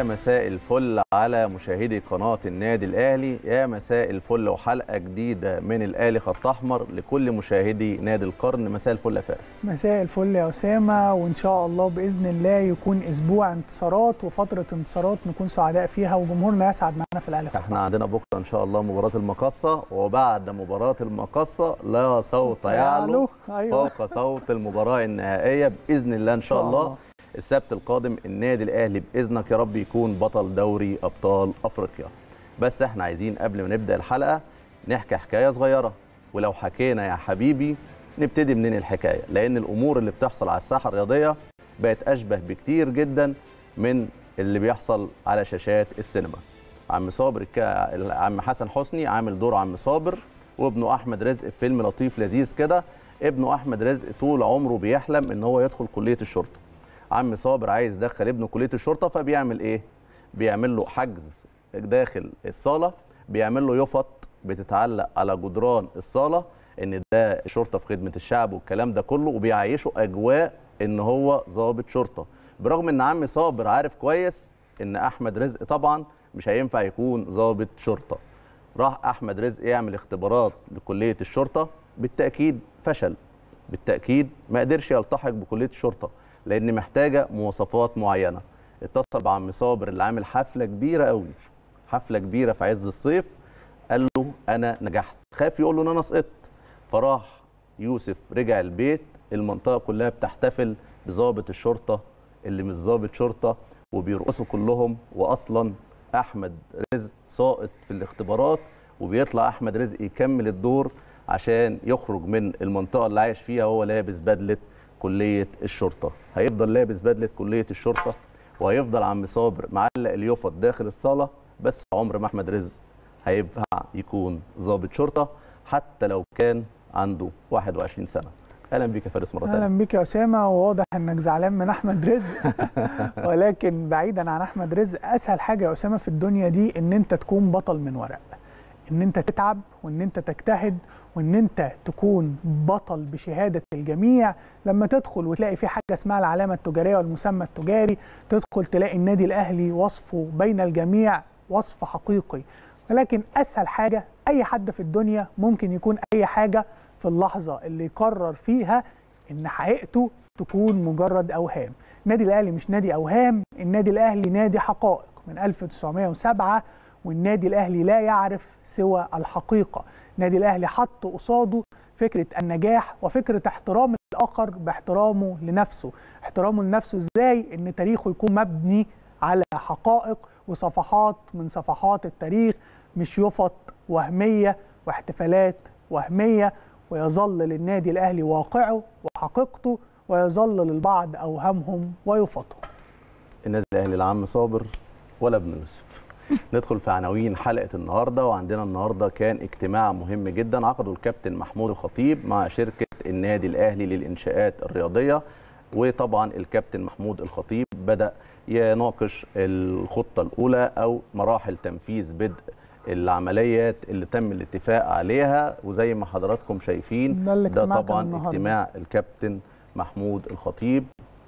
يا مساء الفل على مشاهدي قناة النادي الأهلي يا مساء الفل وحلقة جديدة من الأهلي خط أحمر لكل مشاهدي نادي القرن مساء الفل يا فارس مساء الفل يا أسامة وإن شاء الله بإذن الله يكون أسبوع انتصارات وفترة انتصارات نكون سعداء فيها وجمهورنا يسعد معنا في الأهلي خط احنا عندنا بكرة إن شاء الله مباراة المقصة وبعد مباراة المقصة لا صوت يعلو أيوة. فوق صوت المباراة النهائية بإذن الله إن شاء الله السبت القادم النادي الاهلي باذنك يا رب يكون بطل دوري ابطال افريقيا بس احنا عايزين قبل ما نبدا الحلقه نحكي حكايه صغيره ولو حكينا يا حبيبي نبتدي منين الحكايه لان الامور اللي بتحصل على الساحه الرياضيه بقت اشبه بكتير جدا من اللي بيحصل على شاشات السينما عم صابر الك... عم حسن حسني عامل دور عم صابر وابنه احمد رزق في فيلم لطيف لذيذ كده ابنه احمد رزق طول عمره بيحلم ان هو يدخل كليه الشرطه عم صابر عايز يدخل ابنه كليه الشرطه فبيعمل ايه بيعمل له حجز داخل الصاله بيعمل له يفط بتتعلق على جدران الصاله ان ده الشرطه في خدمه الشعب والكلام ده كله وبيعيشه اجواء ان هو ضابط شرطه برغم ان عم صابر عارف كويس ان احمد رزق طبعا مش هينفع يكون ضابط شرطه راح احمد رزق يعمل اختبارات لكليه الشرطه بالتاكيد فشل بالتاكيد ما قدرش يلتحق بكليه الشرطه لان محتاجه مواصفات معينه اتصل بعم صابر اللي عامل حفله كبيره قوي حفله كبيره في عز الصيف قال له انا نجحت خاف يقول له ان انا سقطت فراح يوسف رجع البيت المنطقه كلها بتحتفل بضابط الشرطه اللي مش ضابط شرطه وبيرقصوا كلهم واصلا احمد رزق ساقط في الاختبارات وبيطلع احمد رزق يكمل الدور عشان يخرج من المنطقه اللي عايش فيها وهو لابس بدله كليه الشرطه هيفضل لابس بدله كليه الشرطه وهيفضل عم صابر معلق اليوفط داخل الصاله بس عمر ما احمد رزق هينفع يكون ضابط شرطه حتى لو كان عنده 21 سنه اهلا بيك يا فارس مره ثانيه اهلا بيك يا اسامه وواضح انك زعلان من احمد رزق ولكن بعيدا عن احمد رزق اسهل حاجه يا اسامه في الدنيا دي ان انت تكون بطل من ورق ان انت تتعب وان انت تجتهد وان انت تكون بطل بشهاده الجميع لما تدخل وتلاقي في حاجه اسمها العلامه التجاريه والمسمى التجاري تدخل تلاقي النادي الاهلي وصفه بين الجميع وصف حقيقي ولكن اسهل حاجه اي حد في الدنيا ممكن يكون اي حاجه في اللحظه اللي يقرر فيها ان حقيقته تكون مجرد اوهام النادي الاهلي مش نادي اوهام النادي الاهلي نادي حقائق من 1907 والنادي الاهلي لا يعرف سوى الحقيقه النادي الاهلي حط قصاده فكره النجاح وفكره احترام الاخر باحترامه لنفسه احترامه لنفسه ازاي ان تاريخه يكون مبني على حقائق وصفحات من صفحات التاريخ مش يفط وهميه واحتفالات وهميه ويظل للنادي الاهلي واقعه وحقيقته ويظل للبعض اوهامهم ويفطهم النادي الاهلي العم صابر ولا ابن يوسف ندخل في عناوين حلقه النهارده وعندنا النهارده كان اجتماع مهم جدا عقده الكابتن محمود الخطيب مع شركه النادي الاهلي للانشاءات الرياضيه وطبعا الكابتن محمود الخطيب بدا يناقش الخطه الاولى او مراحل تنفيذ بدء العمليات اللي تم الاتفاق عليها وزي ما حضراتكم شايفين ده, ده طبعا اجتماع الكابتن محمود الخطيب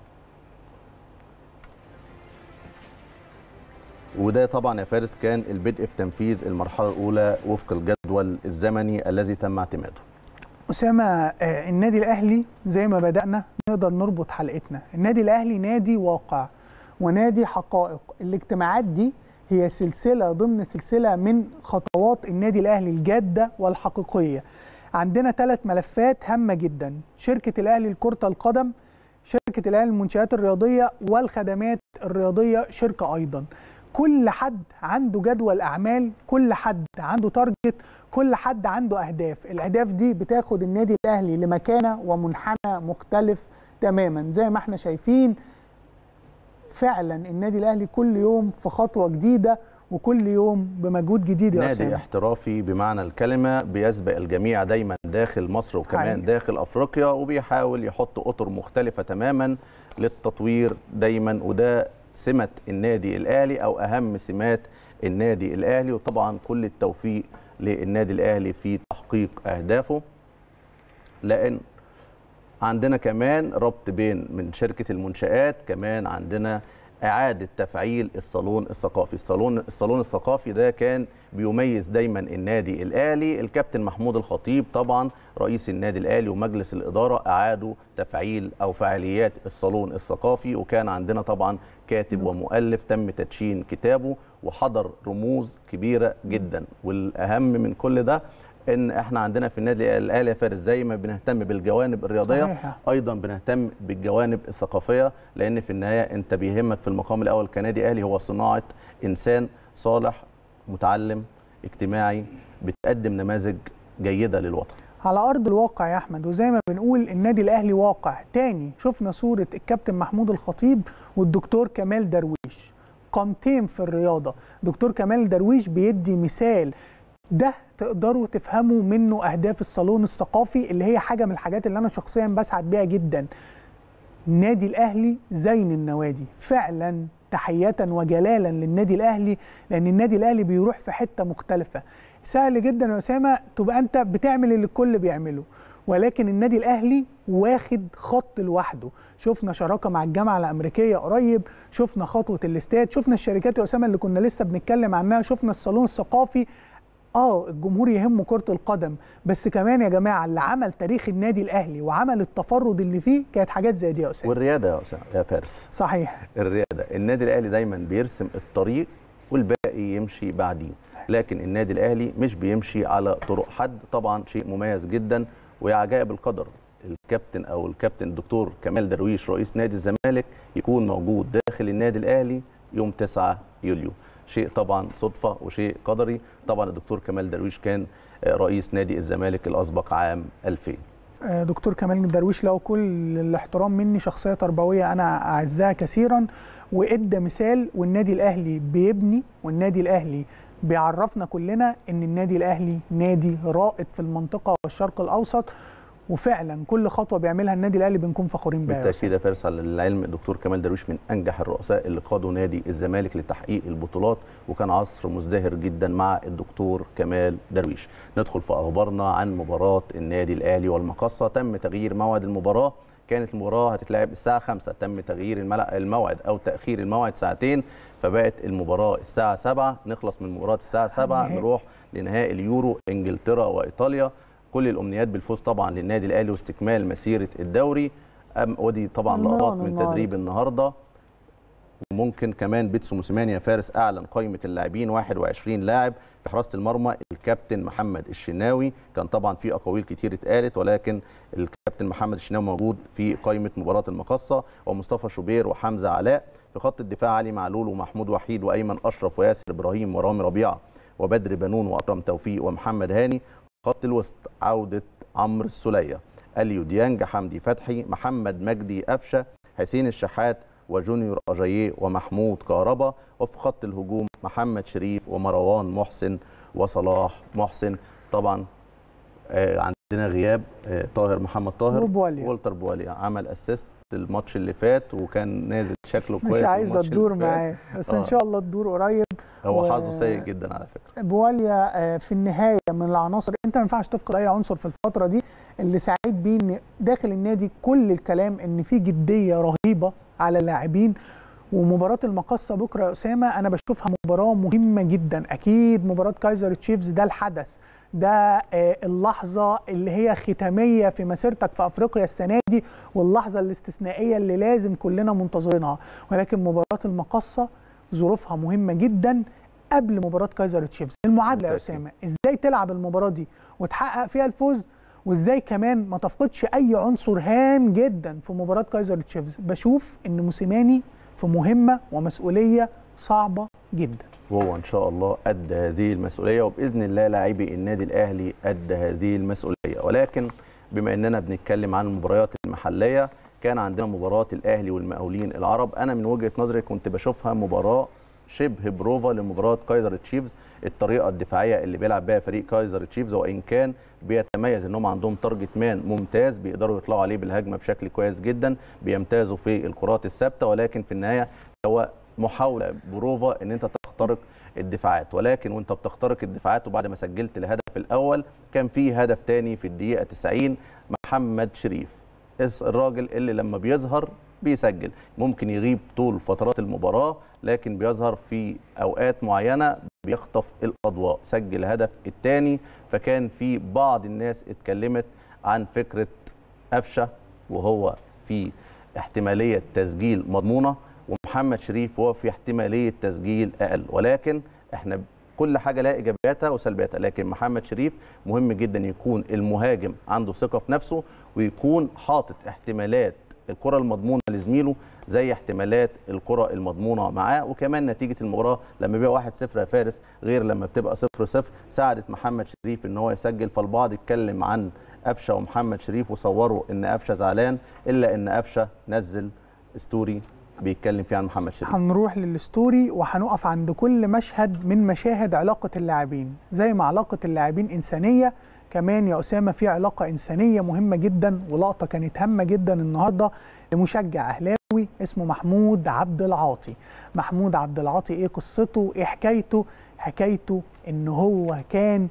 وده طبعا يا فارس كان البدء في تنفيذ المرحله الاولى وفق الجدول الزمني الذي تم اعتماده. اسامه النادي الاهلي زي ما بدانا نقدر نربط حلقتنا، النادي الاهلي نادي واقع ونادي حقائق، الاجتماعات دي هي سلسله ضمن سلسله من خطوات النادي الاهلي الجاده والحقيقيه. عندنا ثلاث ملفات هامه جدا، شركه الاهلي لكره القدم، شركه الاهلي للمنشات الرياضيه والخدمات الرياضيه شركه ايضا. كل حد عنده جدول اعمال كل حد عنده تارجت كل حد عنده اهداف الاهداف دي بتاخد النادي الاهلي لمكانه ومنحنى مختلف تماما زي ما احنا شايفين فعلا النادي الاهلي كل يوم في خطوه جديده وكل يوم بمجهود جديد يا نادي أسامة. احترافي بمعنى الكلمه بيسبق الجميع دايما داخل مصر وكمان حقيقي. داخل افريقيا وبيحاول يحط اطر مختلفه تماما للتطوير دايما وده سمه النادي الاهلي او اهم سمات النادي الاهلي وطبعا كل التوفيق للنادي الاهلي في تحقيق اهدافه لان عندنا كمان ربط بين من شركه المنشات كمان عندنا اعاده تفعيل الصالون الثقافي الصالون الصالون الثقافي ده كان بيميز دايما النادي الاهلي الكابتن محمود الخطيب طبعا رئيس النادي الاهلي ومجلس الاداره اعادوا تفعيل او فعاليات الصالون الثقافي وكان عندنا طبعا كاتب ومؤلف تم تدشين كتابه وحضر رموز كبيره جدا والاهم من كل ده ان احنا عندنا في النادي الاهلي يا فارس زي ما بنهتم بالجوانب الرياضيه صحيح. ايضا بنهتم بالجوانب الثقافيه لان في النهايه انت بيهمك في المقام الاول كنادي اهلي هو صناعه انسان صالح متعلم اجتماعي بتقدم نماذج جيده للوطن على ارض الواقع يا احمد وزي ما بنقول النادي الاهلي واقع تاني شفنا صوره الكابتن محمود الخطيب والدكتور كمال درويش قامتين في الرياضه دكتور كمال درويش بيدي مثال ده تقدروا تفهموا منه اهداف الصالون الثقافي اللي هي حاجه من الحاجات اللي انا شخصيا بسعد بيها جدا النادي الاهلي زين النوادي فعلا تحيه وجلالا للنادي الاهلي لان النادي الاهلي بيروح في حته مختلفه سهل جدا يا اسامه تبقى انت بتعمل اللي الكل بيعمله ولكن النادي الاهلي واخد خط لوحده شفنا شراكه مع الجامعه الامريكيه قريب شفنا خطوه الاستاد شفنا الشركات يا اسامه اللي كنا لسه بنتكلم عنها شفنا الصالون الثقافي اه الجمهور يهمه كره القدم بس كمان يا جماعه اللي عمل تاريخ النادي الاهلي وعمل التفرد اللي فيه كانت حاجات زي دي يا اسامه والرياده يا أسامة- يا فارس صحيح الرياده النادي الاهلي دايما بيرسم الطريق والباقي يمشي بعديه لكن النادي الاهلي مش بيمشي على طرق حد طبعا شيء مميز جدا ويا عجائب القدر الكابتن او الكابتن الدكتور كمال درويش رئيس نادي الزمالك يكون موجود داخل النادي الاهلي يوم 9 يوليو شيء طبعا صدفه وشيء قدري طبعا الدكتور كمال درويش كان آه، رئيس نادي الزمالك الاسبق عام 2000 آه، دكتور كمال درويش له كل الاحترام مني شخصيه تربويه انا اعزها كثيرا وادى مثال والنادي الاهلي بيبني والنادي الاهلي بيعرفنا كلنا ان النادي الاهلي نادي رائد في المنطقه والشرق الاوسط وفعلا كل خطوه بيعملها النادي الاهلي بنكون فخورين بيها يا بالتاكيد يا فارس على العلم الدكتور كمال درويش من انجح الرؤساء اللي قادوا نادي الزمالك لتحقيق البطولات وكان عصر مزدهر جدا مع الدكتور كمال درويش ندخل في اخبارنا عن مباراه النادي الاهلي والمقصه تم تغيير موعد المباراه كانت المباراه هتتلعب الساعه 5 تم تغيير الملع- الموعد او تاخير الموعد ساعتين فبقت المباراه الساعه 7 نخلص من مباراه الساعه 7 النهائي. نروح لنهائي اليورو انجلترا وايطاليا كل الامنيات بالفوز طبعا للنادي الاهلي واستكمال مسيره الدوري أم ودي طبعا المران لقطات من النهاردة. تدريب النهارده وممكن كمان بيتسو موسيماني يا فارس اعلن قائمه اللاعبين 21 لاعب في حراسه المرمى الكابتن محمد الشناوي كان طبعا في اقاويل كتير اتقالت ولكن الكابتن محمد الشناوي موجود في قائمه مباراه المقصه ومصطفى شوبير وحمزه علاء في خط الدفاع علي معلول ومحمود وحيد وايمن اشرف وياسر ابراهيم ورامي ربيعه وبدر بنون واكرم توفيق ومحمد هاني خط الوسط عوده عمرو السوليه اليو ديانج حمدي فتحي محمد مجدي قفشه حسين الشحات وجونيور اجاييه ومحمود كهربا وفي خط الهجوم محمد شريف ومروان محسن وصلاح محسن طبعا آه، عندنا غياب آه، طاهر محمد طاهر وبواليا. والتر بواليا عمل اسيست الماتش اللي فات وكان نازل شكله كويس مش عايزه الماتش اللي تدور فات. معاه بس ان آه. شاء الله تدور قريب هو و- حظه سيء جدا على فكره بواليا آه، في النهايه من العناصر انت ما ينفعش تفقد اي عنصر في الفتره دي اللي سعيد بيه ان داخل النادي كل الكلام ان في جديه رهيبه على اللاعبين ومباراه المقصه بكره يا اسامه انا بشوفها مباراه مهمه جدا اكيد مباراه كايزر تشيفز ده الحدث ده آه، اللحظه اللي هي ختاميه في مسيرتك في افريقيا السنه دي واللحظه الاستثنائيه اللي لازم كلنا منتظرينها ولكن مباراه المقصه ظروفها مهمه جدا قبل مباراه كايزر تشيفز المعادله يا بالتأكيد. اسامه ازاي تلعب المباراه دي وتحقق فيها الفوز وازاي كمان ما تفقدش اي عنصر هام جدا في مباراه كايزر تشيفز بشوف ان موسيماني في مهمه ومسؤوليه صعبه جدا وهو ان شاء الله ادى هذه المسؤوليه وباذن الله لاعبي النادي الاهلي ادى هذه المسؤوليه ولكن بما اننا بنتكلم عن المباريات المحليه كان عندنا مباراه الاهلي والمقاولين العرب انا من وجهه نظري كنت بشوفها مباراه شبه بروفا لمباراه كايزر تشيفز الطريقه الدفاعيه اللي بيلعب بيها فريق كايزر تشيفز وان كان بيتميز انهم عندهم تارجت مان ممتاز بيقدروا يطلعوا عليه بالهجمه بشكل كويس جدا بيمتازوا في الكرات الثابته ولكن في النهايه هو محاوله بروفا ان انت تخترق الدفاعات ولكن وانت بتخترق الدفاعات وبعد ما سجلت الهدف الاول كان في هدف تاني في الدقيقه 90 محمد شريف اس- الراجل اللي لما بيظهر بيسجل ممكن يغيب طول فترات المباراه لكن بيظهر في اوقات معينه بيخطف الاضواء سجل الهدف الثاني فكان في بعض الناس اتكلمت عن فكره قفشه وهو في احتماليه تسجيل مضمونه ومحمد شريف وهو في احتماليه تسجيل اقل ولكن احنا كل حاجه لها ايجابياتها وسلبياتها لكن محمد شريف مهم جدا يكون المهاجم عنده ثقه في نفسه ويكون حاطط احتمالات الكره المضمونه لزميله زي احتمالات الكره المضمونه معاه وكمان نتيجه المباراه لما بيبقى 1-0 يا فارس غير لما بتبقى 0-0 ساعدت محمد شريف ان هو يسجل فالبعض اتكلم عن قفشه ومحمد شريف وصوروا ان قفشه زعلان الا ان قفشه نزل ستوري بيتكلم فيه عن محمد شريف هنروح للستوري وهنقف عند كل مشهد من مشاهد علاقة اللاعبين زي ما علاقة اللاعبين إنسانية كمان يا أسامة في علاقة إنسانية مهمة جدا ولقطة كانت هامة جدا النهاردة لمشجع أهلاوي اسمه محمود عبد العاطي محمود عبد العاطي إيه قصته إيه حكايته حكايته إن هو كان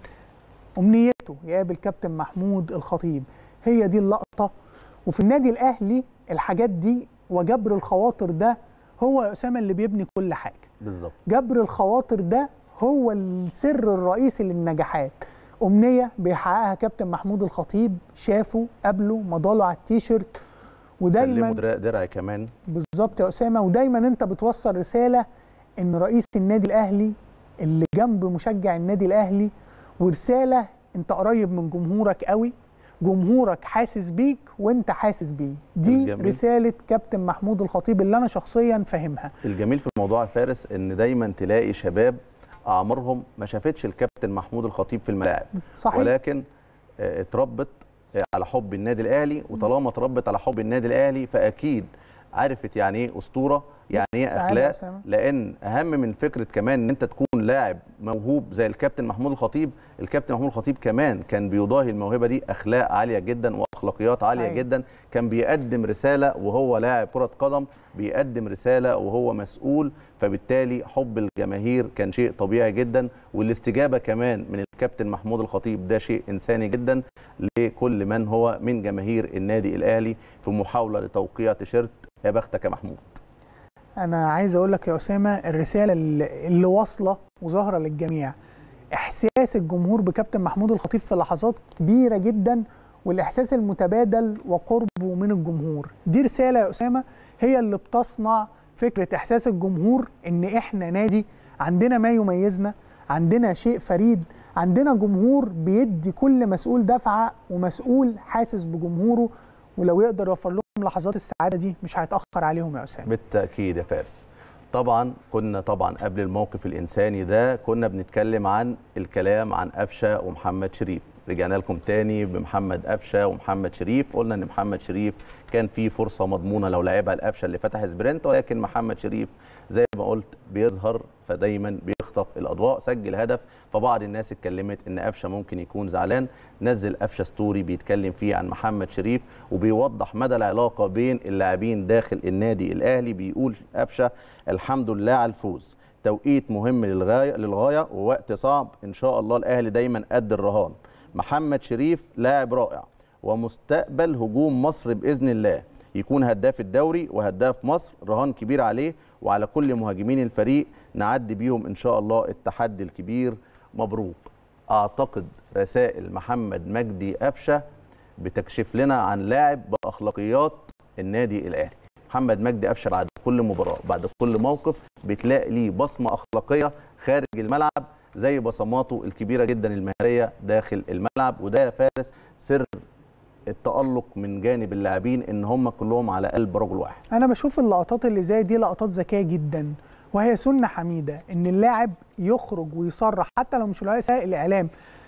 أمنيته يقابل كابتن محمود الخطيب هي دي اللقطة وفي النادي الأهلي الحاجات دي وجبر الخواطر ده هو يا اسامه اللي بيبني كل حاجه بالظبط جبر الخواطر ده هو السر الرئيسي للنجاحات امنيه بيحققها كابتن محمود الخطيب شافه قابله مضاله على التيشيرت ودايما ودايما درع درع كمان بالظبط يا اسامه ودايما انت بتوصل رساله ان رئيس النادي الاهلي اللي جنب مشجع النادي الاهلي ورساله انت قريب من جمهورك قوي جمهورك حاسس بيك وانت حاسس بيه دي الجميل. رساله كابتن محمود الخطيب اللي انا شخصيا فاهمها الجميل في الموضوع يا فارس ان دايما تلاقي شباب اعمارهم ما شافتش الكابتن محمود الخطيب في الملاعب صحيح ولكن آه، اتربت آه، على حب النادي الاهلي وطالما اتربت على حب النادي الاهلي فاكيد عرفت يعني ايه اسطوره يعني ايه سعادة يا اخلاق أسامة. لان اهم من فكره كمان ان انت تكون لاعب موهوب زي الكابتن محمود الخطيب الكابتن محمود الخطيب كمان كان بيضاهي الموهبه دي اخلاق عاليه جدا واخلاقيات عاليه أيوة. جدا كان بيقدم رساله وهو لاعب كره قدم بيقدم رساله وهو مسؤول فبالتالي حب الجماهير كان شيء طبيعي جدا والاستجابه كمان من الكابتن محمود الخطيب ده شيء انساني جدا لكل من هو من جماهير النادي الاهلي في محاوله لتوقيع تيشيرت يا بختك يا محمود انا عايز اقول لك يا اسامه الرساله اللي اللي واصله وظاهره للجميع احساس الجمهور بكابتن محمود الخطيب في لحظات كبيره جدا والاحساس المتبادل وقربه من الجمهور دي رساله يا اسامه هي اللي بتصنع فكره احساس الجمهور ان احنا نادي عندنا ما يميزنا عندنا شيء فريد عندنا جمهور بيدي كل مسؤول دفعه ومسؤول حاسس بجمهوره ولو يقدر يوفر لهم لحظات السعاده دي مش هيتاخر عليهم يا اسامه بالتاكيد يا فارس طبعا كنا طبعا قبل الموقف الانساني ده كنا بنتكلم عن الكلام عن قفشه ومحمد شريف رجعنا لكم تاني بمحمد قفشه ومحمد شريف قلنا ان محمد شريف كان في فرصه مضمونه لو لعبها القفشه اللي فتح سبرنت ولكن محمد شريف زي ما قلت بيظهر فدايما بيخطف الاضواء سجل هدف فبعض الناس اتكلمت ان قفشه ممكن يكون زعلان نزل قفشه ستوري بيتكلم فيه عن محمد شريف وبيوضح مدى العلاقه بين اللاعبين داخل النادي الاهلي بيقول قفشه الحمد لله على الفوز توقيت مهم للغايه للغايه ووقت صعب ان شاء الله الاهلي دايما قد الرهان محمد شريف لاعب رائع ومستقبل هجوم مصر باذن الله يكون هداف الدوري وهداف مصر رهان كبير عليه وعلى كل مهاجمين الفريق نعدي بيهم ان شاء الله التحدي الكبير مبروك اعتقد رسائل محمد مجدي قفشه بتكشف لنا عن لاعب باخلاقيات النادي الاهلي محمد مجدي قفشه بعد كل مباراه بعد كل موقف بتلاقي ليه بصمه اخلاقيه خارج الملعب زي بصماته الكبيره جدا المهاريه داخل الملعب وده يا فارس سر التالق من جانب اللاعبين ان هم كلهم على قلب رجل واحد انا بشوف اللقطات اللي زي دي لقطات ذكيه جدا وهي سنه حميده ان اللاعب يخرج ويصرح حتى لو مش وسائل الاعلام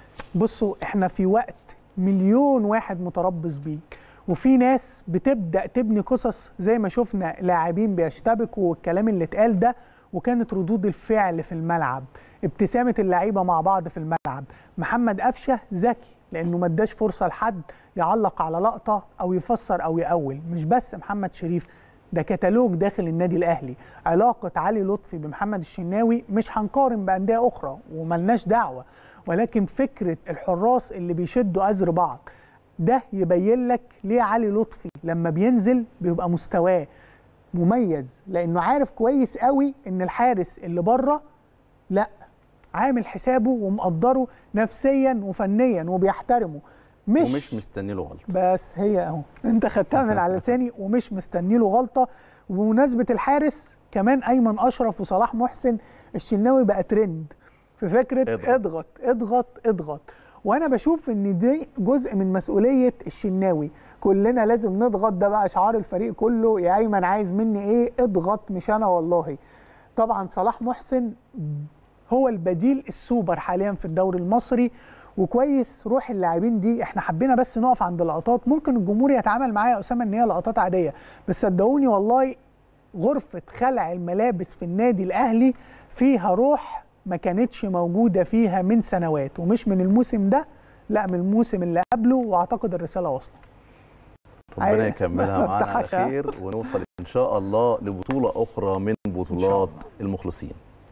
بصوا احنا في وقت مليون واحد متربص بيك وفي ناس بتبدا تبني قصص زي ما شفنا لاعبين بيشتبكوا والكلام اللي اتقال ده وكانت ردود الفعل في الملعب ابتسامه اللعيبه مع بعض في الملعب محمد قفشه ذكي لانه ما اداش فرصه لحد يعلق على لقطه او يفسر او يأول مش بس محمد شريف ده كتالوج داخل النادي الاهلي علاقه علي لطفي بمحمد الشناوي مش هنقارن بانديه اخرى وملناش دعوه ولكن فكره الحراس اللي بيشدوا ازر بعض ده يبين لك ليه علي لطفي لما بينزل بيبقى مستواه مميز لانه عارف كويس قوي ان الحارس اللي بره لا عامل حسابه ومقدره نفسيا وفنيا وبيحترمه مش ومش مستني له غلطه بس هي اهو انت خدتها من على لساني ومش مستني له غلطه وبمناسبه الحارس كمان ايمن اشرف وصلاح محسن الشناوي بقى ترند في فكره اضغط. اضغط اضغط اضغط وانا بشوف ان دي جزء من مسؤوليه الشناوي كلنا لازم نضغط ده بقى شعار الفريق كله يا ايمن عايز مني ايه اضغط مش انا والله طبعا صلاح محسن هو البديل السوبر حاليا في الدوري المصري وكويس روح اللاعبين دي احنا حبينا بس نقف عند لقطات ممكن الجمهور يتعامل معايا يا اسامه ان هي لقطات عاديه بس صدقوني والله غرفه خلع الملابس في النادي الاهلي فيها روح ما كانتش موجوده فيها من سنوات ومش من الموسم ده لا من الموسم اللي قبله واعتقد الرساله واصله ربنا عايز- يكملها ما معانا على افتحش، ها؟ خير ونوصل ان شاء الله لبطوله اخرى من بطولات الله. المخلصين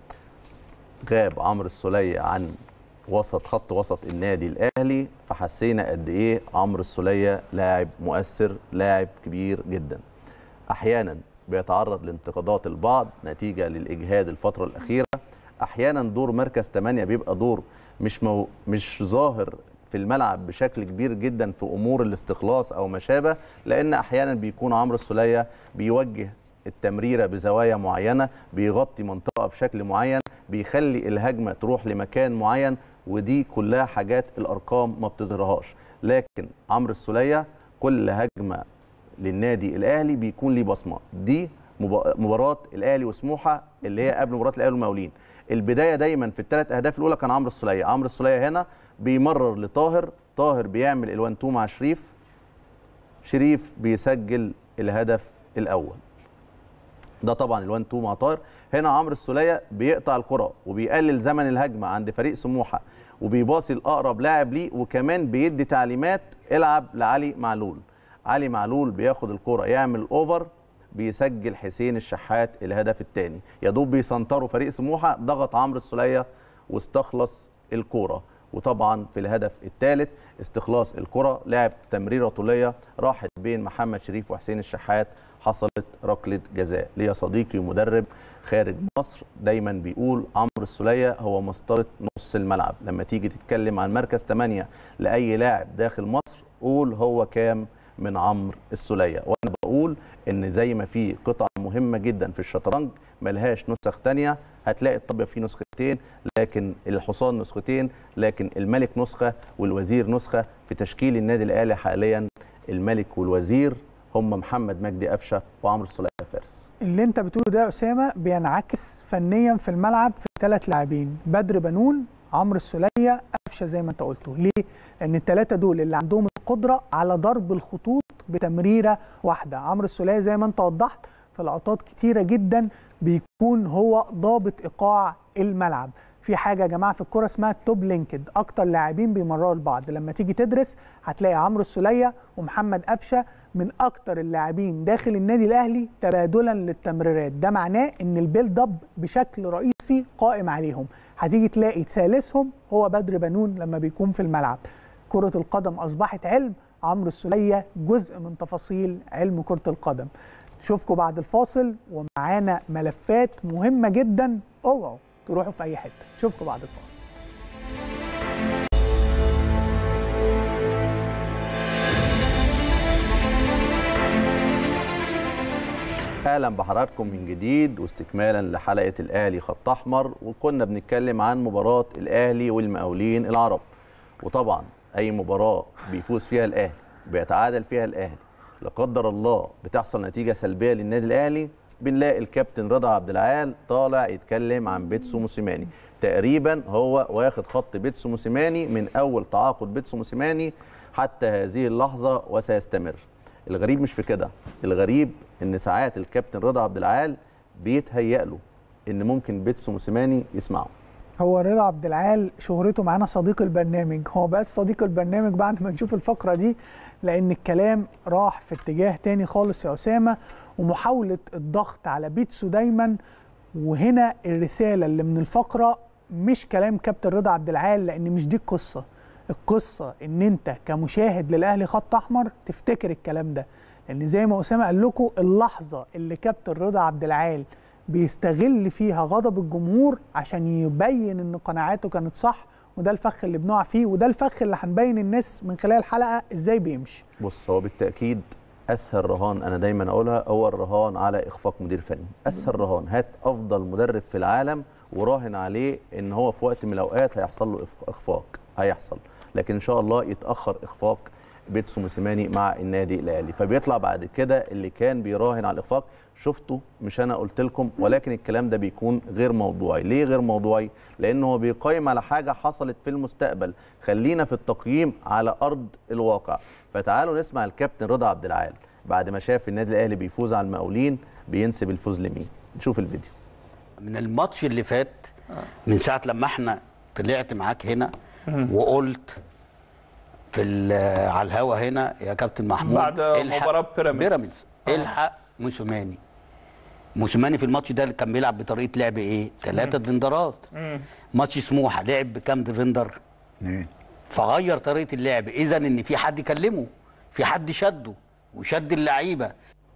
غاب عمرو السوليه عن وسط خط وسط النادي الاهلي فحسينا قد ايه عمرو السوليه لاعب مؤثر لاعب كبير جدا احيانا بيتعرض لانتقادات البعض نتيجه للاجهاد الفتره الاخيره احيانا دور مركز 8 بيبقى دور مش مو مش ظاهر في الملعب بشكل كبير جدا في امور الاستخلاص او ما شابه لان احيانا بيكون عمرو السوليه بيوجه التمريره بزوايا معينه بيغطي منطقه بشكل معين بيخلي الهجمه تروح لمكان معين ودي كلها حاجات الارقام ما بتظهرهاش لكن عمرو السوليه كل هجمه للنادي الاهلي بيكون ليه بصمه دي مبا- مباراه الاهلي وسموحه اللي هي قبل مباراه الاهلي والمقاولين البدايه دايما في الثلاث اهداف الاولى كان عمرو السوليه عمرو السوليه هنا بيمرر لطاهر طاهر بيعمل الوان تو مع شريف شريف بيسجل الهدف الاول ده طبعا الوان تو مع طاهر هنا عمرو السوليه بيقطع الكره وبيقلل زمن الهجمه عند فريق سموحه وبيباصي لاقرب لاعب ليه وكمان بيدي تعليمات العب لعلي معلول علي معلول بياخد الكره يعمل اوفر بيسجل حسين الشحات الهدف الثاني يا دوب بيسنطروا فريق سموحه ضغط عمرو السوليه واستخلص الكوره وطبعا في الهدف الثالث استخلاص الكره لعب تمريره طوليه راحت بين محمد شريف وحسين الشحات حصلت ركله جزاء ليا صديقي مدرب خارج مصر دايما بيقول عمرو السوليه هو مسطره نص الملعب لما تيجي تتكلم عن مركز 8 لاي لاعب داخل مصر قول هو كام من عمرو السوليه وانا بقول ان زي ما في قطع مهمه جدا في الشطرنج ملهاش نسخ تانية هتلاقي الطابه فيه نسختين لكن الحصان نسختين لكن الملك نسخه والوزير نسخه في تشكيل النادي الاهلي حاليا الملك والوزير هم محمد مجدي قفشه وعمرو السوليه فارس اللي انت بتقوله ده يا اسامه بينعكس فنيا في الملعب في ثلاث لاعبين بدر بنون عمرو السوليه قفشه زي ما انت قلته ليه لان الثلاثه دول اللي عندهم القدره على ضرب الخطوط بتمريره واحده عمرو السوليه زي ما انت وضحت في لقطات كتيره جدا بيكون هو ضابط ايقاع الملعب في حاجه يا جماعه في الكوره اسمها التوب لينكد اكتر لاعبين بيمرروا لبعض لما تيجي تدرس هتلاقي عمرو السوليه ومحمد قفشه من اكتر اللاعبين داخل النادي الاهلي تبادلا للتمريرات ده معناه ان البيلد اب بشكل رئيسي قائم عليهم هتيجي تلاقي ثالثهم هو بدر بنون لما بيكون في الملعب كرة القدم أصبحت علم عمرو السولية جزء من تفاصيل علم كرة القدم نشوفكم بعد الفاصل ومعانا ملفات مهمة جدا اوعوا تروحوا في أي حتة نشوفكم بعد الفاصل اهلا بحضراتكم من جديد واستكمالا لحلقه الاهلي خط احمر وكنا بنتكلم عن مباراه الاهلي والمقاولين العرب وطبعا اي مباراه بيفوز فيها الاهلي بيتعادل فيها الاهلي لا قدر الله بتحصل نتيجه سلبيه للنادي الاهلي بنلاقي الكابتن رضا عبد العال طالع يتكلم عن بيتسو موسيماني تقريبا هو واخد خط بيتسو موسيماني من اول تعاقد بيتسو موسيماني حتى هذه اللحظه وسيستمر الغريب مش في كده الغريب ان ساعات الكابتن رضا عبد العال بيتهيأ له ان ممكن بيتسو موسيماني يسمعه هو رضا عبد العال شهرته معانا صديق البرنامج هو بقى صديق البرنامج بعد ما نشوف الفقرة دي لأن الكلام راح في اتجاه تاني خالص يا أسامة ومحاولة الضغط على بيتسو دايما وهنا الرسالة اللي من الفقرة مش كلام كابتن رضا عبد العال لأن مش دي القصة القصة إن أنت كمشاهد للأهلي خط أحمر تفتكر الكلام ده لان زي ما اسامه قال لكم اللحظه اللي كابتن رضا عبد العال بيستغل فيها غضب الجمهور عشان يبين ان قناعاته كانت صح وده الفخ اللي بنقع فيه وده الفخ اللي هنبين الناس من خلال الحلقه ازاي بيمشي بص هو بالتاكيد اسهل رهان انا دايما اقولها هو الرهان على اخفاق مدير فني اسهل رهان هات افضل مدرب في العالم وراهن عليه ان هو في وقت من الاوقات هيحصل له إخ- اخفاق هيحصل لكن ان شاء الله يتاخر اخفاق بيتسو موسيماني مع النادي الاهلي فبيطلع بعد كده اللي كان بيراهن على الاخفاق شفته مش انا قلت لكم ولكن الكلام ده بيكون غير موضوعي ليه غير موضوعي لان هو بيقيم على حاجه حصلت في المستقبل خلينا في التقييم على ارض الواقع فتعالوا نسمع الكابتن رضا عبد العال بعد ما شاف النادي الاهلي بيفوز على المقاولين بينسب الفوز لمين نشوف الفيديو من الماتش اللي فات من ساعه لما احنا طلعت معاك هنا وقلت في ال- على الهوا هنا يا كابتن محمود بعد الحق مباراة بيراميدز. بيراميدز الحق موسوماني موسوماني في الماتش ده اللي كان بيلعب بطريقه لعب ايه؟ ثلاثه ديفندرات ماتش سموحه لعب بكام ديفندر؟ فغير طريقه اللعب اذا ان في حد كلمه في حد شده وشد اللعيبه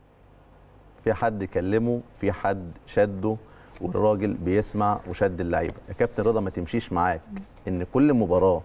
في حد كلمه في حد شده والراجل بيسمع وشد اللعيبه يا كابتن رضا ما تمشيش معاك ان كل مباراه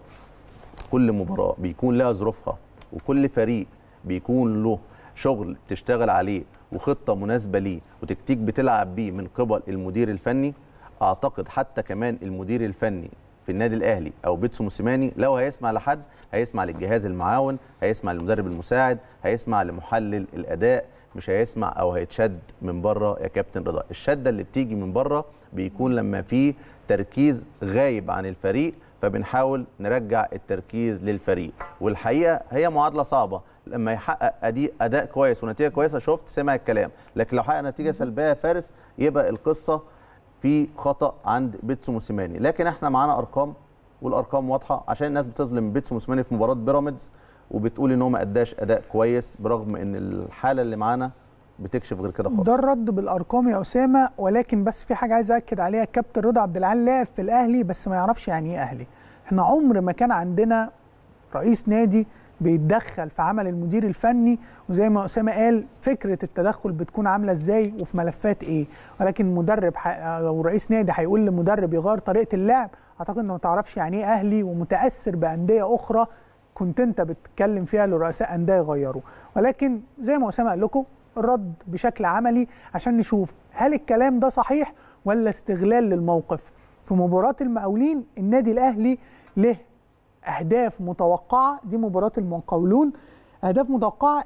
كل مباراه بيكون لها ظروفها وكل فريق بيكون له شغل تشتغل عليه وخطه مناسبه ليه وتكتيك بتلعب بيه من قبل المدير الفني اعتقد حتى كمان المدير الفني في النادي الاهلي او بيتسو موسيماني لو هيسمع لحد هيسمع للجهاز المعاون هيسمع للمدرب المساعد هيسمع لمحلل الاداء مش هيسمع او هيتشد من بره يا كابتن رضا الشده اللي بتيجي من بره بيكون لما في تركيز غايب عن الفريق فبنحاول نرجع التركيز للفريق والحقيقه هي معادله صعبه لما يحقق أدي اداء كويس ونتيجه كويسه شفت سمع الكلام لكن لو حقق نتيجه سلبيه يا فارس يبقى القصه في خطا عند بيتسو موسيماني لكن احنا معانا ارقام والارقام واضحه عشان الناس بتظلم بيتسو موسيماني في مباراه بيراميدز وبتقول ان هو ما اداش اداء كويس برغم ان الحاله اللي معانا بتكشف غير كده خالص ده الرد بالارقام يا اسامه ولكن بس في حاجه عايز اكد عليها كابتن رضا عبد العال لعب في الاهلي بس ما يعرفش يعني ايه اهلي احنا عمر ما كان عندنا رئيس نادي بيتدخل في عمل المدير الفني وزي ما اسامه قال فكره التدخل بتكون عامله ازاي وفي ملفات ايه ولكن مدرب ح... او رئيس نادي هيقول لمدرب يغير طريقه اللعب اعتقد انه ما تعرفش يعني ايه اهلي ومتاثر بانديه اخرى كنت انت بتتكلم فيها لرؤساء انديه يغيروا ولكن زي ما اسامه قال لكم الرد بشكل عملي عشان نشوف هل الكلام ده صحيح ولا استغلال للموقف في مباراه المقاولين النادي الاهلي له اهداف متوقعه دي مباراه المقاولون اهداف متوقعه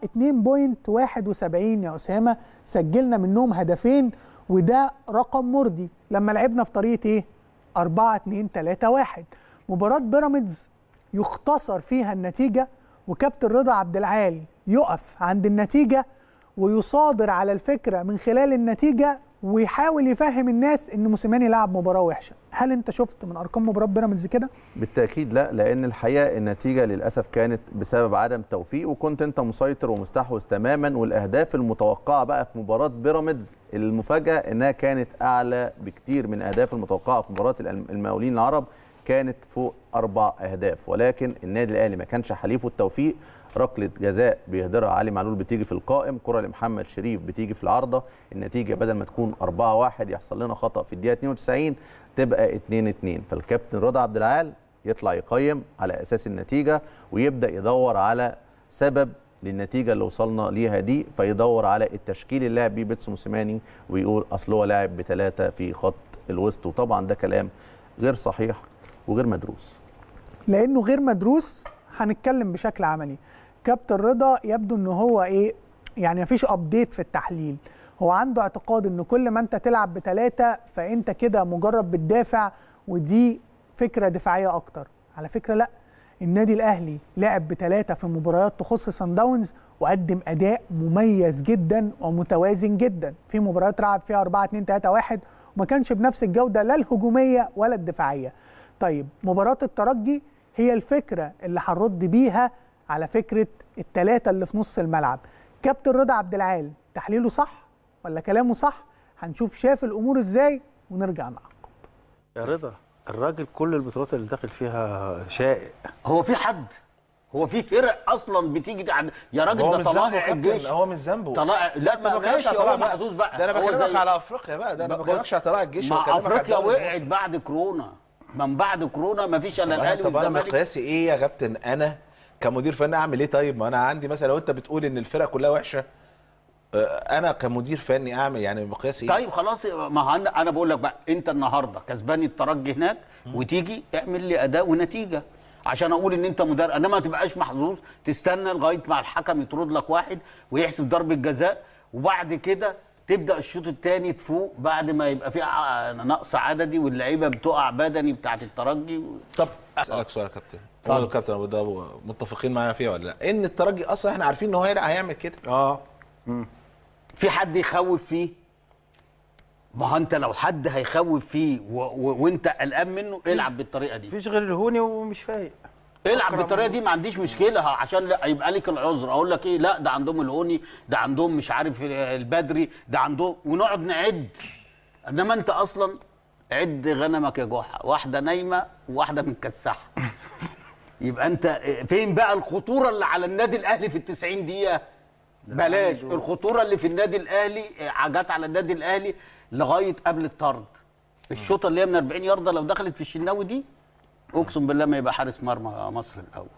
2.71 يا اسامه سجلنا منهم هدفين وده رقم مرضي لما لعبنا بطريقه ايه 4 2 3 1 مباراه بيراميدز يختصر فيها النتيجه وكابتن رضا عبد العال يقف عند النتيجه ويصادر على الفكره من خلال النتيجه ويحاول يفهم الناس ان موسيماني لعب مباراه وحشه هل انت شفت من ارقام مباراه بيراميدز كده بالتاكيد لا لان الحقيقه النتيجه للاسف كانت بسبب عدم توفيق وكنت انت مسيطر ومستحوذ تماما والاهداف المتوقعه بقى في مباراه بيراميدز المفاجاه انها كانت اعلى بكتير من الاهداف المتوقعه في مباراه الألم- المقاولين العرب كانت فوق اربع اهداف ولكن النادي الاهلي ما كانش حليفه التوفيق ركله جزاء بيهدرها علي معلول بتيجي في القائم كره لمحمد شريف بتيجي في العارضه النتيجه بدل ما تكون 4 1 يحصل لنا خطا في الدقيقه 92 تبقى 2 2 فالكابتن رضا عبد العال يطلع يقيم على اساس النتيجه ويبدا يدور على سبب للنتيجه اللي وصلنا ليها دي فيدور على التشكيل اللي لعب بيه بيتسو موسيماني ويقول اصل هو لاعب بثلاثه في خط الوسط وطبعا ده كلام غير صحيح وغير مدروس لانه غير مدروس هنتكلم بشكل عملي كابتن رضا يبدو ان هو ايه يعني مفيش ابديت في التحليل هو عنده اعتقاد ان كل ما انت تلعب بثلاثه فانت كده مجرد بتدافع ودي فكره دفاعيه اكتر على فكره لا النادي الاهلي لعب بثلاثه في مباريات تخص سان داونز وقدم اداء مميز جدا ومتوازن جدا في مباريات لعب فيها 4 2 3 1 وما كانش بنفس الجوده لا الهجوميه ولا الدفاعيه طيب مباراه الترجي هي الفكره اللي هنرد بيها على فكره الثلاثه اللي في نص الملعب كابتن رضا عبد العال تحليله صح ولا كلامه صح هنشوف شاف الامور ازاي ونرجع نعقب يا رضا الراجل كل البطولات اللي داخل فيها شائع هو في حد هو في فرق اصلا بتيجي تعد... يا راجل هو ده مش ذنبه طلائع يا كابتن الجيش هو مش ذنبه طلائع لا أنت ما ما بكلمكش ماشي على هو طلائع بقى. محظوظ بقى ده انا هو بكلمك زي- على افريقيا بقى ده انا بص، بكلمكش على طلائع الجيش مع بكلمك على افريقيا الدوري وقعت المصري. بعد كورونا من بعد كورونا ما فيش الا طب أنا- الاهلي طب انا والزمالك مقياسي ايه يا كابتن انا كمدير فني اعمل ايه طيب ما انا عندي مثلا لو انت بتقول ان الفرق كلها وحشه آه، انا كمدير فني اعمل يعني مقياسي ايه طيب خلاص ما هو انا انا بقول لك بقى انت النهارده كسبان الترجي هناك وتيجي اعمل لي اداء ونتيجه عشان اقول ان انت مدرب انما ما تبقاش محظوظ تستنى لغايه ما الحكم يطرد لك واحد ويحسب ضربه جزاء وبعد كده تبدا الشوط الثاني تفوق بعد ما يبقى في ع- نقص عددي واللعيبه بتقع بدني بتاعت الترجي طب اسالك سؤال يا كابتن اتفضل. قول يا كابتن ابو ده متفقين معايا فيها ولا لا ان الترجي اصلا احنا عارفين ان هو هيلع- هيعمل كده اه في حد يخوف فيه ما هو انت لو حد هيخوف فيه و... و... وانت قلقان منه العب بالطريقه دي مفيش غير الهوني ومش فايق العب أكرم بالطريقه دي ما عنديش مشكله ها، عشان لا يبقى لك العذر اقول لك ايه لا ده عندهم الهوني ده عندهم مش عارف البدري ده عندهم ونقعد نعد انما انت اصلا عد غنمك يا جحا واحده نايمه وواحده متكسحه يبقى انت فين بقى الخطوره اللي على النادي الاهلي في ال 90 دقيقه بلاش الخطوره اللي في النادي الاهلي آه، جت على النادي الاهلي لغايه قبل الطرد الشوطه اللي هي من 40 يارده لو دخلت في الشناوي دي اقسم بالله ما يبقى حارس مرمى مصر الاول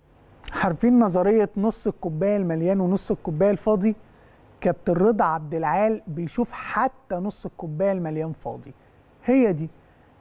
عارفين نظريه نص الكوبايه المليان ونص الكوبايه الفاضي كابتن رضا عبد العال بيشوف حتى نص الكوبايه المليان فاضي هي دي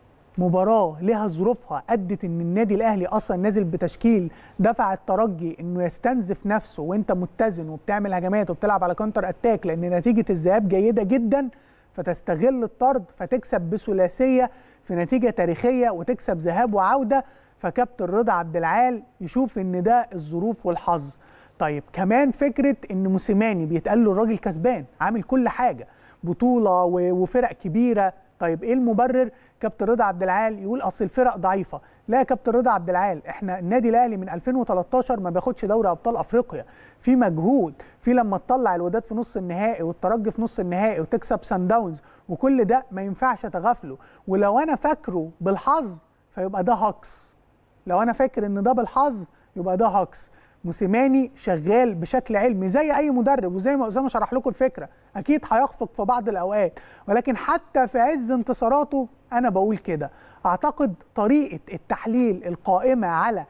مباراه لها ظروفها ادت ان النادي الاهلي اصلا نازل بتشكيل دفع الترجي انه يستنزف نفسه وانت متزن وبتعمل هجمات وبتلعب على كونتر اتاك لان نتيجه الذهاب جيده جدا فتستغل الطرد فتكسب بثلاثيه في نتيجه تاريخيه وتكسب ذهاب وعوده فكابتن رضا عبد العال يشوف ان ده الظروف والحظ طيب كمان فكره ان موسيماني بيتقال له الراجل كسبان عامل كل حاجه بطوله و- وفرق كبيره طيب ايه المبرر كابتن رضا عبد العال يقول اصل الفرق ضعيفه لا يا كابتن رضا عبد العال احنا النادي الاهلي من 2013 ما بياخدش دوري ابطال افريقيا في مجهود في لما تطلع الوداد في نص النهائي والترجي في نص النهائي وتكسب سان داونز وكل ده ما ينفعش اتغافله ولو انا فاكره بالحظ فيبقى ده هكس لو انا فاكر ان ده بالحظ يبقى ده هكس موسيماني شغال بشكل علمي زي اي مدرب وزي ما اسامه شرح لكم الفكره اكيد هيخفق في بعض الاوقات ولكن حتى في عز انتصاراته انا بقول كده اعتقد طريقه التحليل القائمه على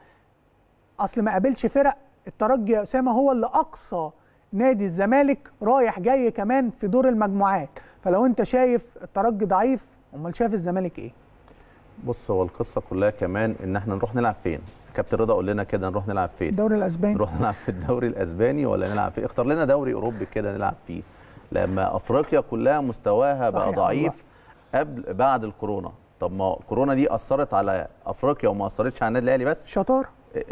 اصل ما قابلش فرق الترجي يا اسامه هو اللي اقصى نادي الزمالك رايح جاي كمان في دور المجموعات فلو انت شايف الترجي ضعيف امال شايف الزمالك ايه بص هو القصه كلها كمان ان احنا نروح نلعب فين كابتن رضا قول لنا كده نروح نلعب فين الدوري الاسباني نروح نلعب في الدوري الاسباني ولا نلعب فيه اختار لنا دوري اوروبي كده نلعب فيه لما افريقيا كلها مستواها صحيح بقى ضعيف قبل بعد الكورونا طب ما الكورونا دي اثرت على افريقيا وما اثرتش على النادي الاهلي بس شطار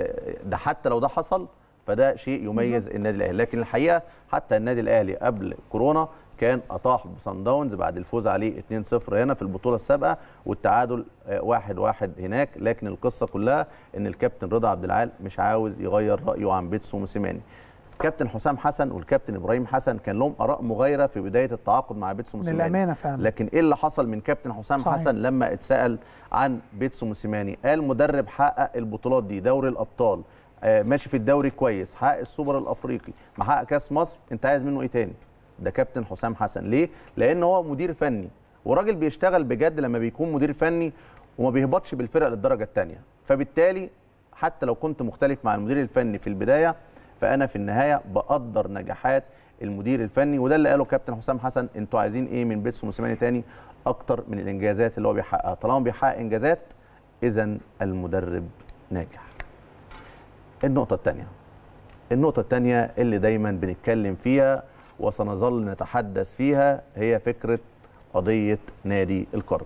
ده حتى لو ده حصل فده شيء يميز النادي الاهلي لكن الحقيقه حتى النادي الاهلي قبل كورونا كان اطاح بصن داونز بعد الفوز عليه 2-0 هنا في البطوله السابقه والتعادل 1-1 هناك لكن القصه كلها ان الكابتن رضا عبد العال مش عاوز يغير رايه عن بيتسو موسيماني كابتن حسام حسن والكابتن ابراهيم حسن كان لهم اراء مغايره في بدايه التعاقد مع بيتسو موسيماني للامانه فعلا لكن ايه اللي حصل من كابتن حسام صحيح. حسن لما اتسال عن بيتسو موسيماني قال مدرب حقق البطولات دي دوري الابطال آه ماشي في الدوري كويس حقق السوبر الافريقي محقق كاس مصر انت عايز منه ايه تاني ده كابتن حسام حسن ليه لان هو مدير فني وراجل بيشتغل بجد لما بيكون مدير فني وما بيهبطش بالفرق للدرجه الثانيه فبالتالي حتى لو كنت مختلف مع المدير الفني في البدايه فانا في النهايه بقدر نجاحات المدير الفني وده اللي قاله كابتن حسام حسن انتوا عايزين ايه من بيتسو موسيماني تاني اكتر من الانجازات اللي هو بيحققها طالما بيحقق انجازات اذا المدرب ناجح النقطه الثانيه النقطه الثانيه اللي دايما بنتكلم فيها وسنظل نتحدث فيها هي فكره قضيه نادي القرن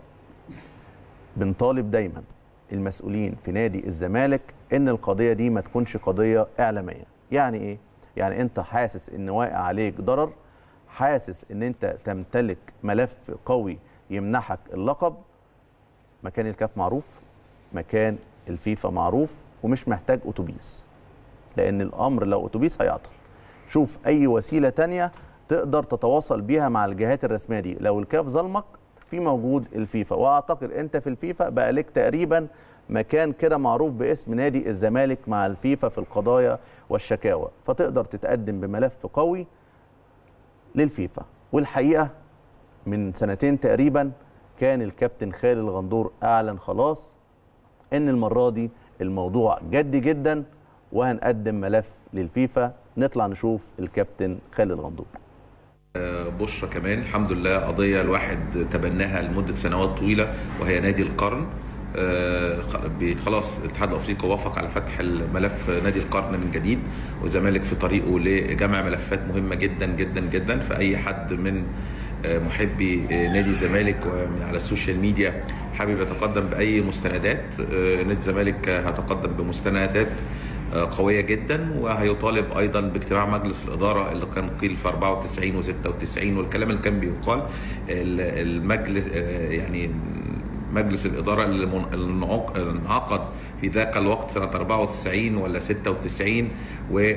بنطالب دايما المسؤولين في نادي الزمالك ان القضيه دي ما تكونش قضيه اعلاميه يعني ايه يعني انت حاسس ان واقع عليك ضرر حاسس ان انت تمتلك ملف قوي يمنحك اللقب مكان الكاف معروف مكان الفيفا معروف ومش محتاج اتوبيس لان الامر لو اتوبيس هيعطل شوف اي وسيله تانية تقدر تتواصل بيها مع الجهات الرسميه دي لو الكاف ظلمك في موجود الفيفا واعتقد انت في الفيفا بقى لك تقريبا مكان كده معروف باسم نادي الزمالك مع الفيفا في القضايا والشكاوى فتقدر تتقدم بملف قوي للفيفا والحقيقه من سنتين تقريبا كان الكابتن خالد الغندور اعلن خلاص ان المره دي الموضوع جدي جدا وهنقدم ملف للفيفا نطلع نشوف الكابتن خالد الغندور بشرى كمان الحمد لله قضية الواحد تبناها لمدة سنوات طويلة وهي نادي القرن آه، خلاص الاتحاد الافريقي وافق على فتح الملف نادي القرن من جديد والزمالك في طريقه لجمع ملفات مهمه جدا جدا جدا فاي حد من آه، محبي آه، نادي الزمالك ومن على السوشيال ميديا حابب يتقدم باي مستندات نادي الزمالك هيتقدم بمستندات قويه جدا وهيطالب ايضا باجتماع مجلس الاداره اللي كان قيل في 94 و96 والكلام اللي كان بيقال المجلس يعني مجلس الاداره اللي انعقد في ذاك الوقت سنه 94 ولا 96 و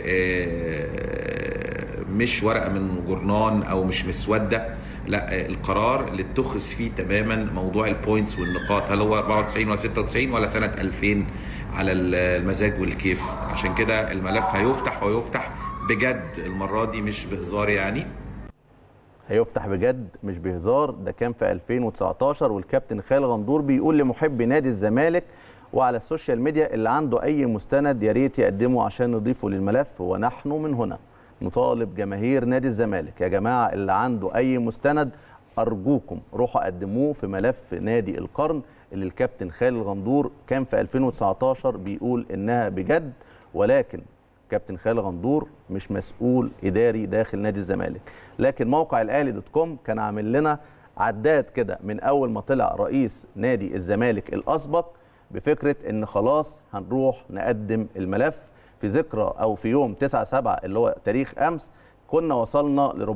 مش ورقه من جورنان او مش مسوده لا القرار اللي اتخذ فيه تماما موضوع البوينتس والنقاط هل هو 94 ولا 96 ولا سنه 2000 على المزاج والكيف عشان كده الملف هيفتح ويفتح بجد المره دي مش بهزار يعني هيفتح بجد مش بهزار ده كان في 2019 والكابتن خالد غندور بيقول لمحبي نادي الزمالك وعلى السوشيال ميديا اللي عنده اي مستند يا ريت يقدمه عشان نضيفه للملف ونحن من هنا نطالب جماهير نادي الزمالك يا جماعه اللي عنده اي مستند ارجوكم روحوا قدموه في ملف نادي القرن اللي الكابتن خالد غندور كان في 2019 بيقول انها بجد ولكن كابتن خالد غندور مش مسؤول اداري داخل نادي الزمالك لكن موقع الاهلي دوت كوم كان عامل لنا عداد كده من اول ما طلع رئيس نادي الزمالك الاسبق بفكره ان خلاص هنروح نقدم الملف في ذكرى او في يوم 9 7 اللي هو تاريخ امس كنا وصلنا ل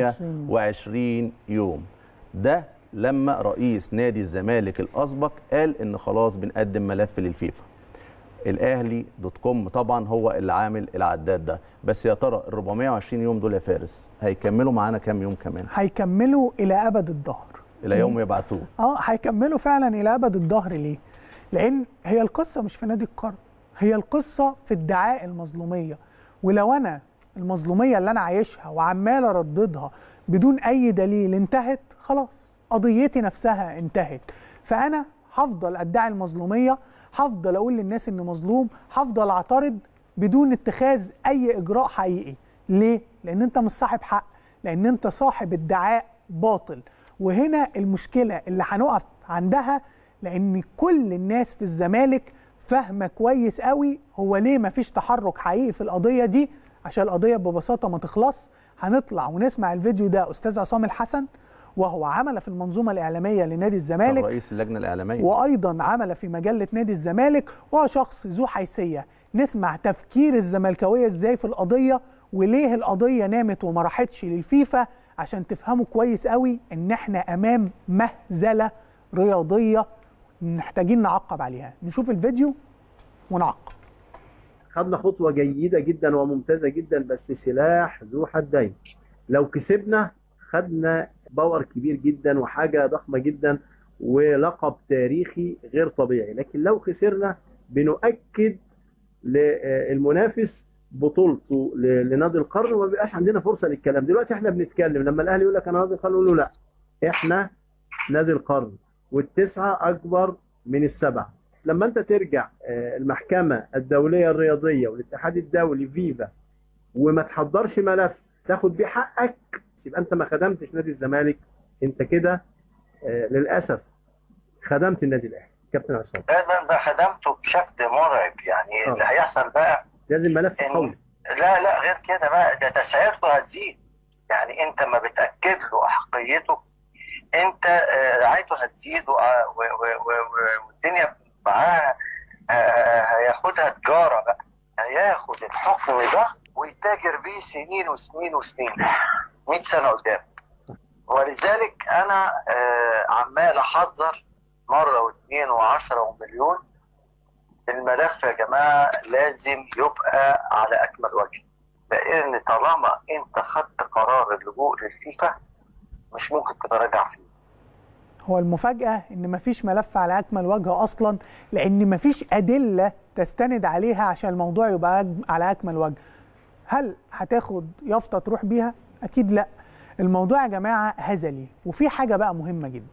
420 يوم ده لما رئيس نادي الزمالك الاسبق قال ان خلاص بنقدم ملف للفيفا الاهلي دوت كوم طبعا هو اللي عامل العداد ده بس يا ترى ال 420 يوم دول يا فارس هيكملوا معانا كام يوم كمان هيكملوا الى ابد الدهر الى يوم يبعثون اه هيكملوا فعلا الى ابد الدهر ليه لان هي القصه مش في نادي القرن هي القصه في ادعاء المظلوميه ولو انا المظلوميه اللي انا عايشها وعمال ارددها بدون اي دليل انتهت خلاص قضيتي نفسها انتهت فانا هفضل ادعي المظلوميه هفضل اقول للناس اني مظلوم هفضل اعترض بدون اتخاذ اي اجراء حقيقي ليه لان انت مش صاحب حق لان انت صاحب ادعاء باطل وهنا المشكله اللي هنقف عندها لان كل الناس في الزمالك فاهمه كويس قوي هو ليه ما فيش تحرك حقيقي في القضيه دي عشان القضيه ببساطه ما تخلص هنطلع ونسمع الفيديو ده استاذ عصام الحسن وهو عمل في المنظومه الاعلاميه لنادي الزمالك رئيس اللجنه الاعلاميه وايضا عمل في مجله نادي الزمالك وهو شخص ذو حيثيه نسمع تفكير الزملكاويه ازاي في القضيه وليه القضيه نامت وما راحتش للفيفا عشان تفهموا كويس قوي ان احنا امام مهزله رياضيه محتاجين نعقب عليها نشوف الفيديو ونعقب خدنا خطوه جيده جدا وممتازه جدا بس سلاح ذو حدين لو كسبنا خدنا باور كبير جدا وحاجه ضخمه جدا ولقب تاريخي غير طبيعي لكن لو خسرنا بنؤكد للمنافس بطولته لنادي القرن وما بيبقاش عندنا فرصه للكلام دلوقتي احنا بنتكلم لما الاهلي يقول لك انا نادي القرن نقول له لا احنا نادي القرن والتسعه اكبر من السبعه لما انت ترجع المحكمه الدوليه الرياضيه والاتحاد الدولي فيفا وما تحضرش ملف تاخد بيه حقك يبقى انت ما خدمتش نادي الزمالك انت كده آه للاسف خدمت النادي الاهلي كابتن عصام لا ده خدمته بشكل مرعب يعني آه. اللي هيحصل بقى لازم ملف إن- قوي لا لا غير كده بقى ده تسعيرته هتزيد يعني انت ما بتاكد له احقيته انت آه، رعايته هتزيد و- و- و- و- والدنيا معاه آه، هياخدها تجاره بقى هياخد الحكم ده ويتاجر بيه سنين وسنين وسنين 100 سنه قدام ولذلك انا آه، عمال احذر مره واثنين وعشرة ومليون الملف يا جماعه لازم يبقى على اكمل وجه لان طالما انت خدت قرار اللجوء للفيفا مش ممكن تتراجع فيه هو المفاجاه ان مفيش ملف على اكمل وجه اصلا لان مفيش ادله تستند عليها عشان الموضوع يبقى أج- على اكمل وجه هل هتاخد يافطه تروح بيها اكيد لا الموضوع يا جماعه هزلي وفي حاجه بقى مهمه جدا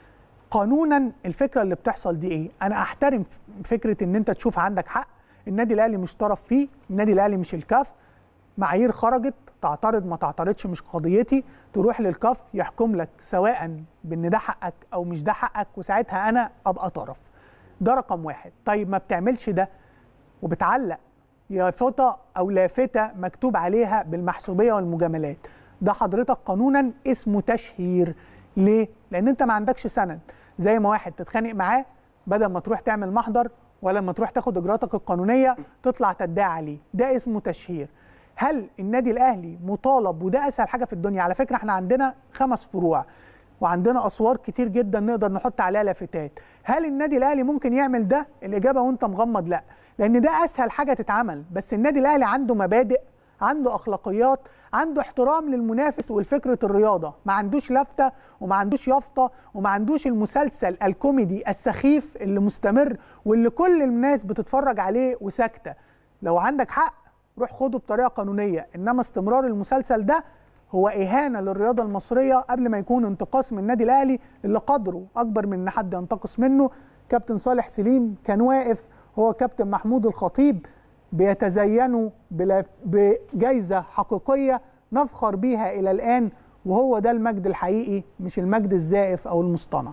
قانونا الفكره اللي بتحصل دي ايه انا احترم فكره ان انت تشوف عندك حق النادي الاهلي مش طرف فيه النادي الاهلي مش الكاف معايير خرجت تعترض ما تعترضش مش قضيتي تروح للكاف يحكم لك سواء بان ده حقك او مش ده حقك وساعتها انا ابقى طرف ده رقم واحد طيب ما بتعملش ده وبتعلق يافطه او لافته مكتوب عليها بالمحسوبيه والمجاملات ده حضرتك قانونا اسمه تشهير ليه لان انت ما عندكش سند زي ما واحد تتخانق معاه بدل ما تروح تعمل محضر ولا لما تروح تاخد اجراءاتك القانونيه تطلع تدعي عليه ده اسمه تشهير هل النادي الاهلي مطالب وده اسهل حاجه في الدنيا على فكره احنا عندنا خمس فروع وعندنا اسوار كتير جدا نقدر نحط عليها لافتات هل النادي الاهلي ممكن يعمل ده الاجابه وانت مغمض لا لان ده اسهل حاجه تتعمل بس النادي الاهلي عنده مبادئ عنده اخلاقيات عنده احترام للمنافس والفكره الرياضه ما عندوش لفته وما عندوش يافطه وما عندوش المسلسل الكوميدي السخيف اللي مستمر واللي كل الناس بتتفرج عليه وساكته لو عندك حق روح خده بطريقه قانونيه انما استمرار المسلسل ده هو اهانه للرياضه المصريه قبل ما يكون انتقاص من النادي الاهلي اللي قدره اكبر من ان حد ينتقص منه كابتن صالح سليم كان واقف هو كابتن محمود الخطيب بيتزينوا بلا- بجائزه حقيقيه نفخر بيها الى الان وهو ده المجد الحقيقي مش المجد الزائف او المصطنع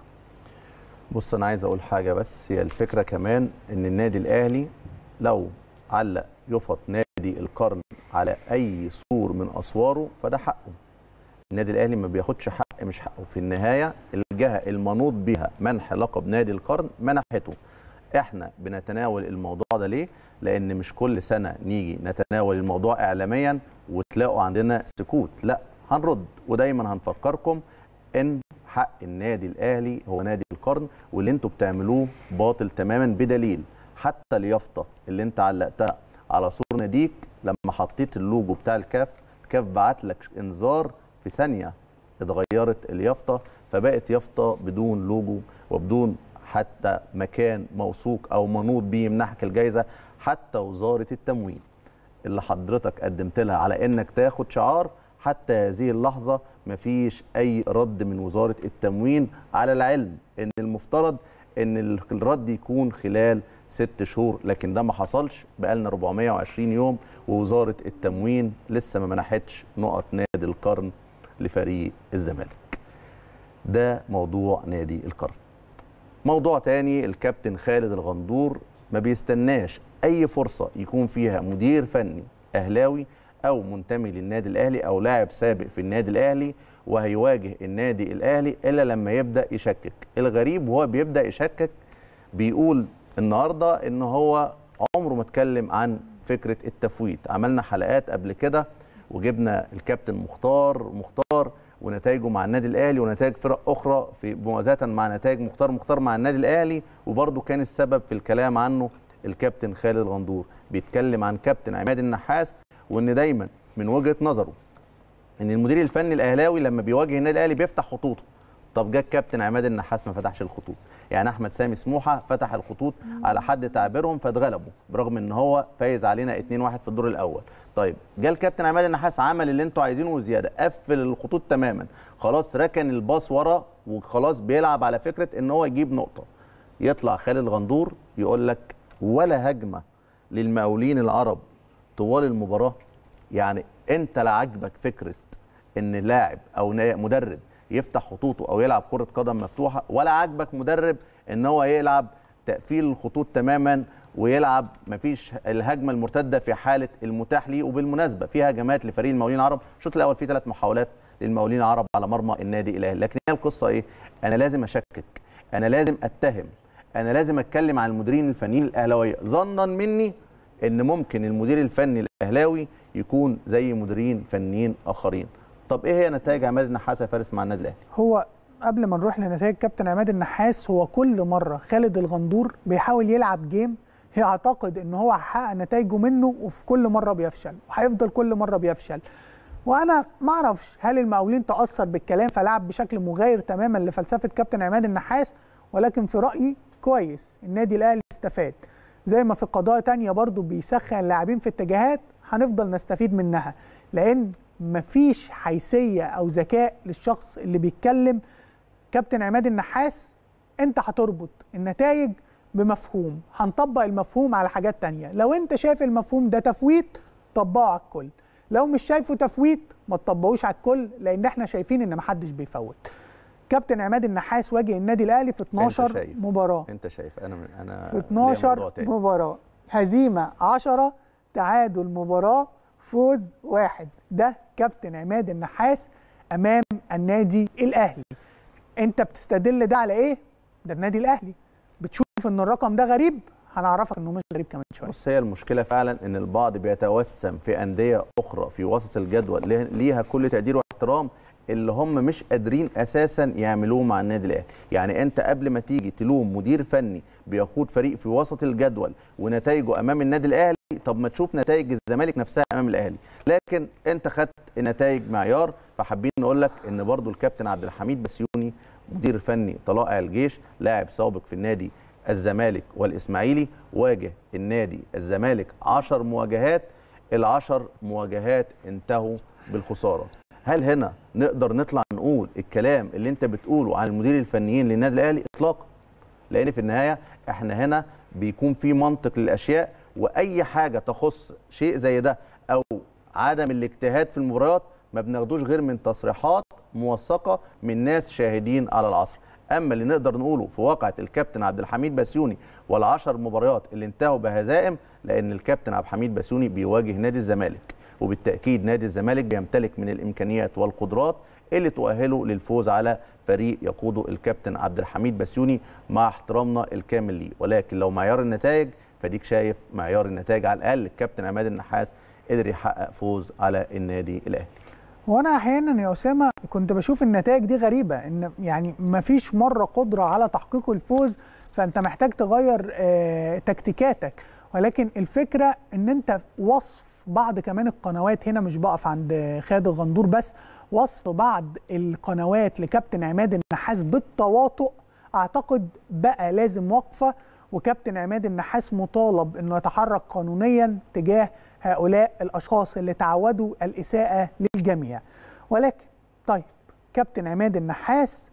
بص انا عايز اقول حاجه بس هي الفكره كمان ان النادي الاهلي لو علق يفط نادي القرن على اي سور من اسواره فده حقه النادي الاهلي ما بياخدش حق مش حقه في النهايه الجهه المنوط بها منح لقب نادي القرن منحته احنا بنتناول الموضوع ده ليه لان مش كل سنه نيجي نتناول الموضوع اعلاميا وتلاقوا عندنا سكوت لا هنرد ودايما هنفكركم ان حق النادي الاهلي هو نادي القرن واللي انتوا بتعملوه باطل تماما بدليل حتى اليافطه اللي انت علقتها على سور ناديك لما حطيت اللوجو بتاع الكاف الكاف بعت لك انذار في ثانيه اتغيرت اليافطه فبقت يافطه بدون لوجو وبدون حتى مكان موثوق او منوط بيه يمنحك الجائزه حتى وزاره التموين اللي حضرتك قدمت لها على انك تاخد شعار حتى هذه اللحظه مفيش اي رد من وزاره التموين على العلم ان المفترض ان الرد يكون خلال ست شهور لكن ده ما حصلش بقالنا 420 يوم ووزاره التموين لسه ما منحتش نقط نادي القرن لفريق الزمالك ده موضوع نادي القرن موضوع تاني الكابتن خالد الغندور ما بيستناش اي فرصه يكون فيها مدير فني اهلاوي او منتمي للنادي الاهلي او لاعب سابق في النادي الاهلي وهيواجه النادي الاهلي الا لما يبدا يشكك الغريب وهو بيبدا يشكك بيقول النهارده ان هو عمره ما اتكلم عن فكره التفويت عملنا حلقات قبل كده وجبنا الكابتن مختار مختار ونتائجه مع النادي الاهلي ونتائج فرق اخرى في موازاه مع نتائج مختار مختار مع النادي الاهلي وبرده كان السبب في الكلام عنه الكابتن خالد الغندور بيتكلم عن كابتن عماد النحاس وان دايما من وجهه نظره ان المدير الفني الاهلاوي لما بيواجه النادي الاهلي بيفتح خطوطه طب جه الكابتن عماد النحاس ما فتحش الخطوط يعني احمد سامي سموحه فتح الخطوط على حد تعبيرهم فاتغلبوا برغم ان هو فايز علينا 2-1 في الدور الاول طيب جه الكابتن عماد النحاس عمل اللي انتوا عايزينه وزياده قفل الخطوط تماما خلاص ركن الباص ورا وخلاص بيلعب على فكره ان هو يجيب نقطه يطلع خالد غندور يقول لك ولا هجمه للمقاولين العرب طوال المباراه يعني انت لا عاجبك فكره ان لاعب او مدرب يفتح خطوطه او يلعب كره قدم مفتوحه ولا عاجبك مدرب ان هو يلعب تقفيل الخطوط تماما ويلعب مفيش الهجمه المرتده في حاله المتاح ليه وبالمناسبه في هجمات لفريق المقاولين العرب الشوط الاول فيه ثلاث محاولات للمقاولين العرب على مرمى النادي الاهلي لكن هي القصه ايه انا لازم اشكك انا لازم اتهم انا لازم اتكلم عن المديرين الفنيين الاهلاويه ظنا مني ان ممكن المدير الفني الاهلاوي يكون زي مديرين فنيين اخرين طب ايه هي نتائج عماد النحاس يا فارس مع النادي الاهلي هو قبل ما نروح لنتائج كابتن عماد النحاس هو كل مره خالد الغندور بيحاول يلعب جيم يعتقد ان هو هيحقق نتائجه منه وفي كل مره بيفشل وهيفضل كل مره بيفشل وانا ما اعرفش هل المقاولين تاثر بالكلام فلعب بشكل مغاير تماما لفلسفه كابتن عماد النحاس ولكن في رايي كويس النادي الاهلي استفاد زي ما في قضايا تانية برضو بيسخن اللاعبين في اتجاهات هنفضل نستفيد منها لان مفيش حيثيه او ذكاء للشخص اللي بيتكلم كابتن عماد النحاس انت هتربط النتائج بمفهوم هنطبق المفهوم على حاجات تانية لو انت شايف المفهوم ده تفويت طبقه على الكل لو مش شايفه تفويت ما تطبقوش على الكل لان احنا شايفين ان محدش بيفوت كابتن عماد النحاس واجه النادي الاهلي في 12 شايف. مباراه انت شايف انا من انا في ليا موضوع 12 تاني. مباراه هزيمه 10 تعادل مباراه فوز واحد ده كابتن عماد النحاس امام النادي الاهلي انت بتستدل ده على ايه ده النادي الاهلي بتشوف ان الرقم ده غريب هنعرفك انه مش غريب كمان شويه بص هي المشكله فعلا ان البعض بيتوسم في انديه اخرى في وسط الجدول ليه- ليها كل تقدير واحترام اللي هم مش قادرين اساسا يعملوه مع النادي الاهلي يعني انت قبل ما تيجي تلوم مدير فني بيقود فريق في وسط الجدول ونتائجه امام النادي الاهلي طب ما تشوف نتائج الزمالك نفسها امام الاهلي لكن انت خدت النتائج معيار فحابين نقول لك ان برضو الكابتن عبد الحميد بسيوني مدير فني طلائع الجيش لاعب سابق في النادي الزمالك والاسماعيلي واجه النادي الزمالك 10 مواجهات العشر مواجهات انتهوا بالخساره هل هنا نقدر نطلع نقول الكلام اللي انت بتقوله عن المدير الفنيين للنادي الاهلي اطلاقا لان في النهايه احنا هنا بيكون في منطق للاشياء واي حاجه تخص شيء زي ده او عدم الاجتهاد في المباريات ما بناخدوش غير من تصريحات موثقه من ناس شاهدين على العصر اما اللي نقدر نقوله في واقعه الكابتن عبد الحميد بسيوني والعشر مباريات اللي انتهوا بهزائم لان الكابتن عبد الحميد بسيوني بيواجه نادي الزمالك وبالتاكيد نادي الزمالك بيمتلك من الامكانيات والقدرات اللي تؤهله للفوز على فريق يقوده الكابتن عبد الحميد بسيوني مع احترامنا الكامل ليه ولكن لو معيار النتائج فديك شايف معيار النتائج على الاقل الكابتن عماد النحاس قدر يحقق فوز على النادي الاهلي وانا احيانا يا اسامه كنت بشوف النتائج دي غريبه ان يعني ما فيش مره قدره على تحقيق الفوز فانت محتاج تغير آه تكتيكاتك ولكن الفكره ان انت وصف بعض كمان القنوات هنا مش بقف عند خالد الغندور بس وصف بعض القنوات لكابتن عماد النحاس بالتواطؤ اعتقد بقى لازم وقفه وكابتن عماد النحاس مطالب انه يتحرك قانونيا تجاه هؤلاء الاشخاص اللي تعودوا الاساءه للجميع ولكن طيب كابتن عماد النحاس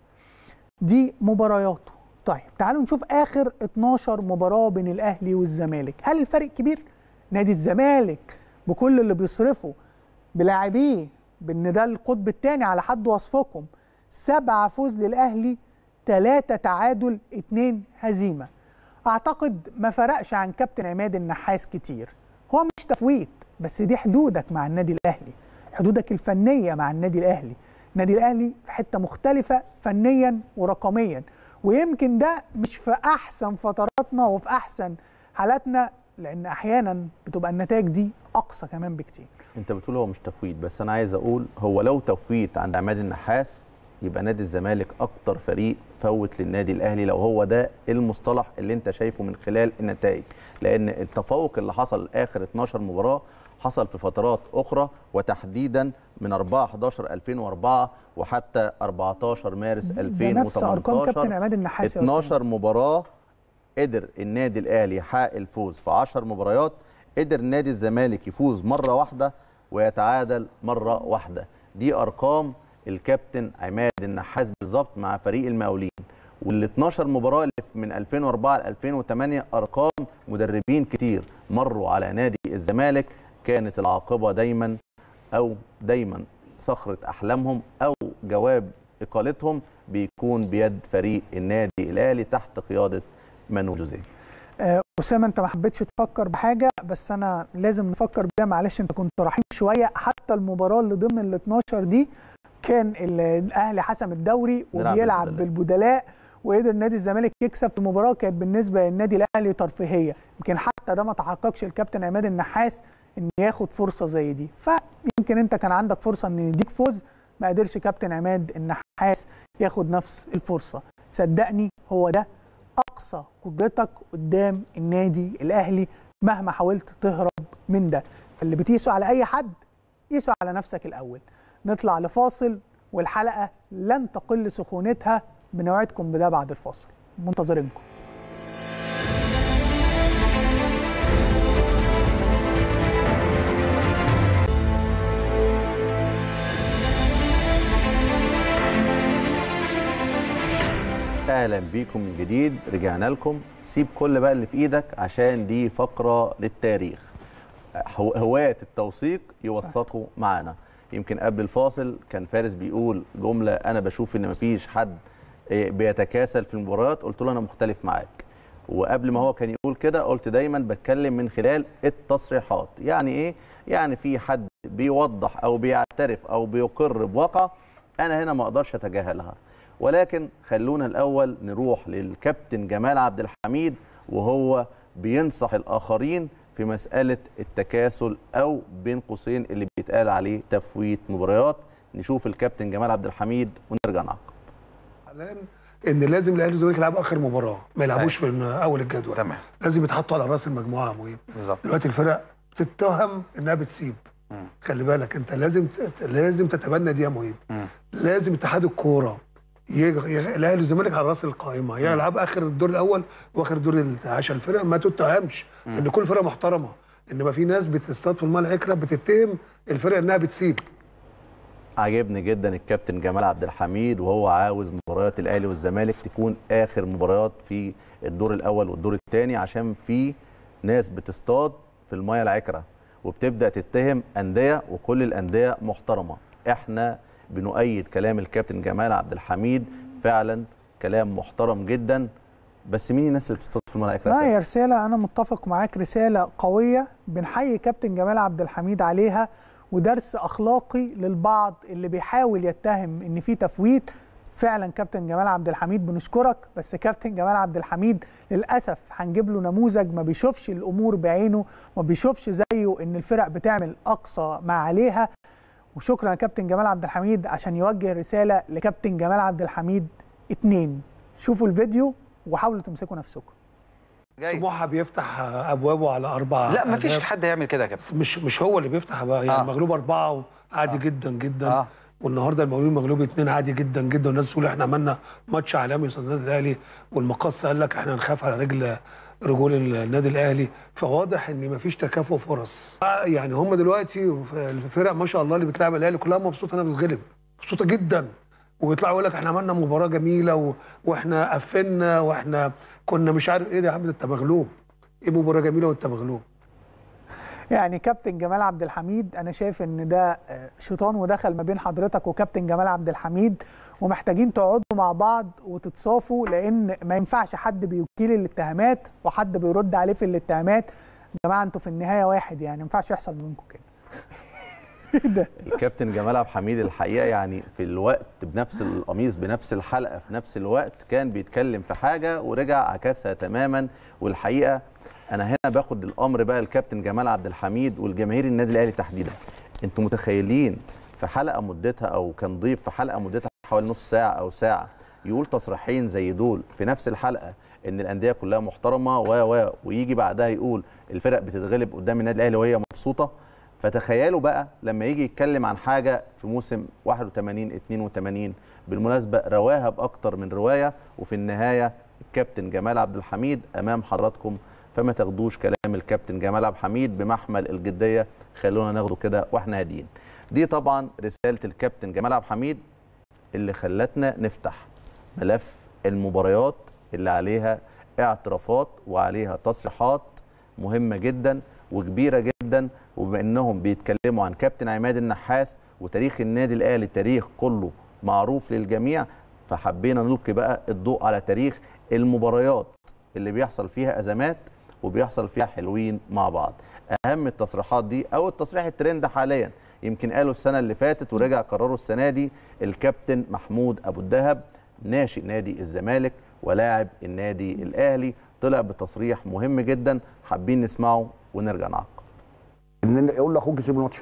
دي مبارياته طيب تعالوا نشوف اخر 12 مباراه بين الاهلي والزمالك هل الفرق كبير نادي الزمالك بكل اللي بيصرفه بلاعبيه بان ده القطب الثاني على حد وصفكم سبعة فوز للاهلي ثلاثة تعادل اتنين هزيمة اعتقد ما فرقش عن كابتن عماد النحاس كتير هو مش تفويت بس دي حدودك مع النادي الاهلي حدودك الفنيه مع النادي الاهلي النادي الاهلي في حته مختلفه فنيا ورقميا ويمكن ده مش في احسن فتراتنا وفي احسن حالاتنا لان احيانا بتبقى النتائج دي اقصى كمان بكتير انت بتقول هو مش تفويت بس انا عايز اقول هو لو تفويت عند عماد النحاس يبقى نادي الزمالك اكتر فريق فوت للنادي الاهلي لو هو ده المصطلح اللي انت شايفه من خلال النتائج لان التفوق اللي حصل اخر 12 مباراه حصل في فترات اخرى وتحديدا من 4 11 2004 وحتى 14 مارس ده نفس ارقام 2018 كابتن عماد النحاس يا أسامة. 12 مباراه قدر النادي الاهلي يحقق الفوز في 10 مباريات قدر نادي الزمالك يفوز مره واحده ويتعادل مره واحده دي ارقام الكابتن عماد النحاس بالظبط مع فريق المقاولين وال 12 مباراه اللي من 2004 ل 2008 ارقام مدربين كتير مروا على نادي الزمالك كانت العاقبه دايما او دايما صخره احلامهم او جواب اقالتهم بيكون بيد فريق النادي الاهلي تحت قياده مانو جوزيه آه، اسامه انت ما حبيتش تفكر بحاجه بس انا لازم نفكر بيها معلش انت كنت رحيم شويه حتى المباراه اللي ضمن ال 12 دي كان ال- الاهلي حسم الدوري نلعب وبيلعب بالبدلاء. بالبدلاء وقدر نادي الزمالك يكسب في مباراه كانت بالنسبه للنادي الاهلي ترفيهيه يمكن حتى ده ما تحققش الكابتن عماد النحاس ان ياخد فرصه زي دي فيمكن انت كان عندك فرصه ان يديك فوز ما قدرش كابتن عماد النحاس ياخد نفس الفرصه صدقني هو ده اقصى قدرتك قدام النادي الاهلي مهما حاولت تهرب من ده فاللي بتقيسه على اي حد قيسوا على نفسك الاول نطلع لفاصل والحلقه لن تقل سخونتها بنوعدكم بده بعد الفاصل منتظرينكم اهلا بيكم من جديد رجعنا لكم سيب كل بقى اللي في ايدك عشان دي فقره للتاريخ هو- هواة التوثيق يوثقوا معانا يمكن قبل الفاصل كان فارس بيقول جمله انا بشوف ان مفيش حد إيه، بيتكاسل في المباريات قلت له انا مختلف معاك وقبل ما هو كان يقول كده قلت دايما بتكلم من خلال التصريحات يعني ايه يعني في حد بيوضح او بيعترف او بيقر بواقع انا هنا ما اقدرش اتجاهلها ولكن خلونا الاول نروح للكابتن جمال عبد الحميد وهو بينصح الاخرين في مساله التكاسل او بين قوسين اللي بيتقال عليه تفويت مباريات نشوف الكابتن جمال عبد الحميد ونرجع نعقب حاليا ان لازم الاهلي والزمالك يلعبوا اخر مباراه ما يلعبوش من اول الجدول تمام لازم يتحطوا على راس المجموعه مهم بالظبط دلوقتي الفرق بتتهم انها بتسيب خلي بالك انت لازم ت- لازم تتبنى دي يا مهم مم. لازم اتحاد الكوره يج- يغ- الاهلي والزمالك على راس القائمه يلعب اخر الدور الاول واخر الدور الت- عشان الفرق ما تتهمش ان كل فرقه محترمه انما في ناس بتصطاد في المال العكره بتتهم الفرق انها بتسيب عجبني جدا الكابتن جمال عبد الحميد وهو عاوز مباريات الاهلي والزمالك تكون اخر مباريات في الدور الاول والدور الثاني عشان في ناس بتصطاد في المايه العكره وبتبدا تتهم انديه وكل الانديه محترمه احنا بنؤيد كلام الكابتن جمال عبد الحميد فعلا كلام محترم جدا بس مين الناس اللي بتصطاد في المايه العكره لا هي رسالة أنا متفق معاك رسالة قوية بنحيي كابتن جمال عبد الحميد عليها ودرس أخلاقي للبعض اللي بيحاول يتهم إن في تفويت فعلا كابتن جمال عبد الحميد بنشكرك بس كابتن جمال عبد الحميد للأسف هنجيب له نموذج ما بيشوفش الأمور بعينه ما بيشوفش زيه إن الفرق بتعمل أقصى ما عليها وشكرا يا كابتن جمال عبد الحميد عشان يوجه رسالة لكابتن جمال عبد الحميد اتنين شوفوا الفيديو وحاولوا تمسكوا نفسكم جاي سموحه بيفتح ابوابه على اربع لا مفيش أهداف. حد يعمل كده يا كابتن بس مش مش هو اللي بيفتح بقى يعني آه. آه. مغلوب اربعه عادي آه. جدا جدا آه. آه. والنهارده المغلوب مغلوب اثنين عادي جدا جدا والناس تقول احنا عملنا ماتش عالمي قصاد النادي الاهلي والمقص قال لك احنا هنخاف على رجل رجول النادي الاهلي فواضح ان مفيش تكافؤ فرص آه يعني هم دلوقتي الفرق ما شاء الله اللي بتلعب الاهلي كلها مبسوطه انها بتتغلب مبسوطه جدا ويطلعوا يقول لك احنا عملنا مباراه جميله و... واحنا قفلنا واحنا كنا مش عارف ايه ده يا عم ده انت مغلوب ايه مباراه جميله وانت مغلوب يعني كابتن جمال عبد الحميد انا شايف ان ده آه، شيطان ودخل ما بين حضرتك وكابتن جمال عبد الحميد ومحتاجين تقعدوا مع بعض وتتصافوا لان ما ينفعش حد بيكيل الاتهامات وحد بيرد عليه في الاتهامات يا جماعه انتوا في النهايه واحد يعني ما ينفعش يحصل منكم كده إيه ده الكابتن جمال عبد الحميد الحقيقه يعني في الوقت بنفس القميص بنفس الحلقه في نفس الوقت كان بيتكلم في حاجه ورجع عكسها تماما والحقيقه انا هنا باخد الامر بقى الكابتن جمال عبد الحميد والجماهير النادي الاهلي تحديدا انتوا متخيلين في حلقه مدتها او كان ضيف في حلقه مدتها حوالي نص ساعه او ساعه يقول تصريحين زي دول في نفس الحلقه ان الانديه كلها محترمه و و ويجي بعدها يقول الفرق بتتغلب قدام النادي الاهلي وهي مبسوطه فتخيلوا بقى لما يجي يتكلم عن حاجه في موسم 81 82 بالمناسبه رواها باكتر من روايه وفي النهايه الكابتن جمال عبد الحميد امام حضراتكم فما تاخدوش كلام الكابتن جمال عبد الحميد بمحمل الجديه خلونا ناخده كده واحنا هاديين دي طبعا رساله الكابتن جمال عبد الحميد اللي خلتنا نفتح ملف المباريات اللي عليها اعترافات وعليها تصريحات مهمه جدا وكبيره جدا وبما انهم بيتكلموا عن كابتن عماد النحاس وتاريخ النادي الاهلي تاريخ كله معروف للجميع فحبينا نلقي بقى الضوء على تاريخ المباريات اللي بيحصل فيها ازمات وبيحصل فيها حلوين مع بعض اهم التصريحات دي او التصريح الترند حاليا يمكن قالوا السنه اللي فاتت ورجع قرروا السنه دي الكابتن محمود ابو الدهب ناشئ نادي الزمالك ولاعب النادي الاهلي طلع بتصريح مهم جدا حابين نسمعه ونرجع نعقب ان يقول لاخوك يسيب الماتش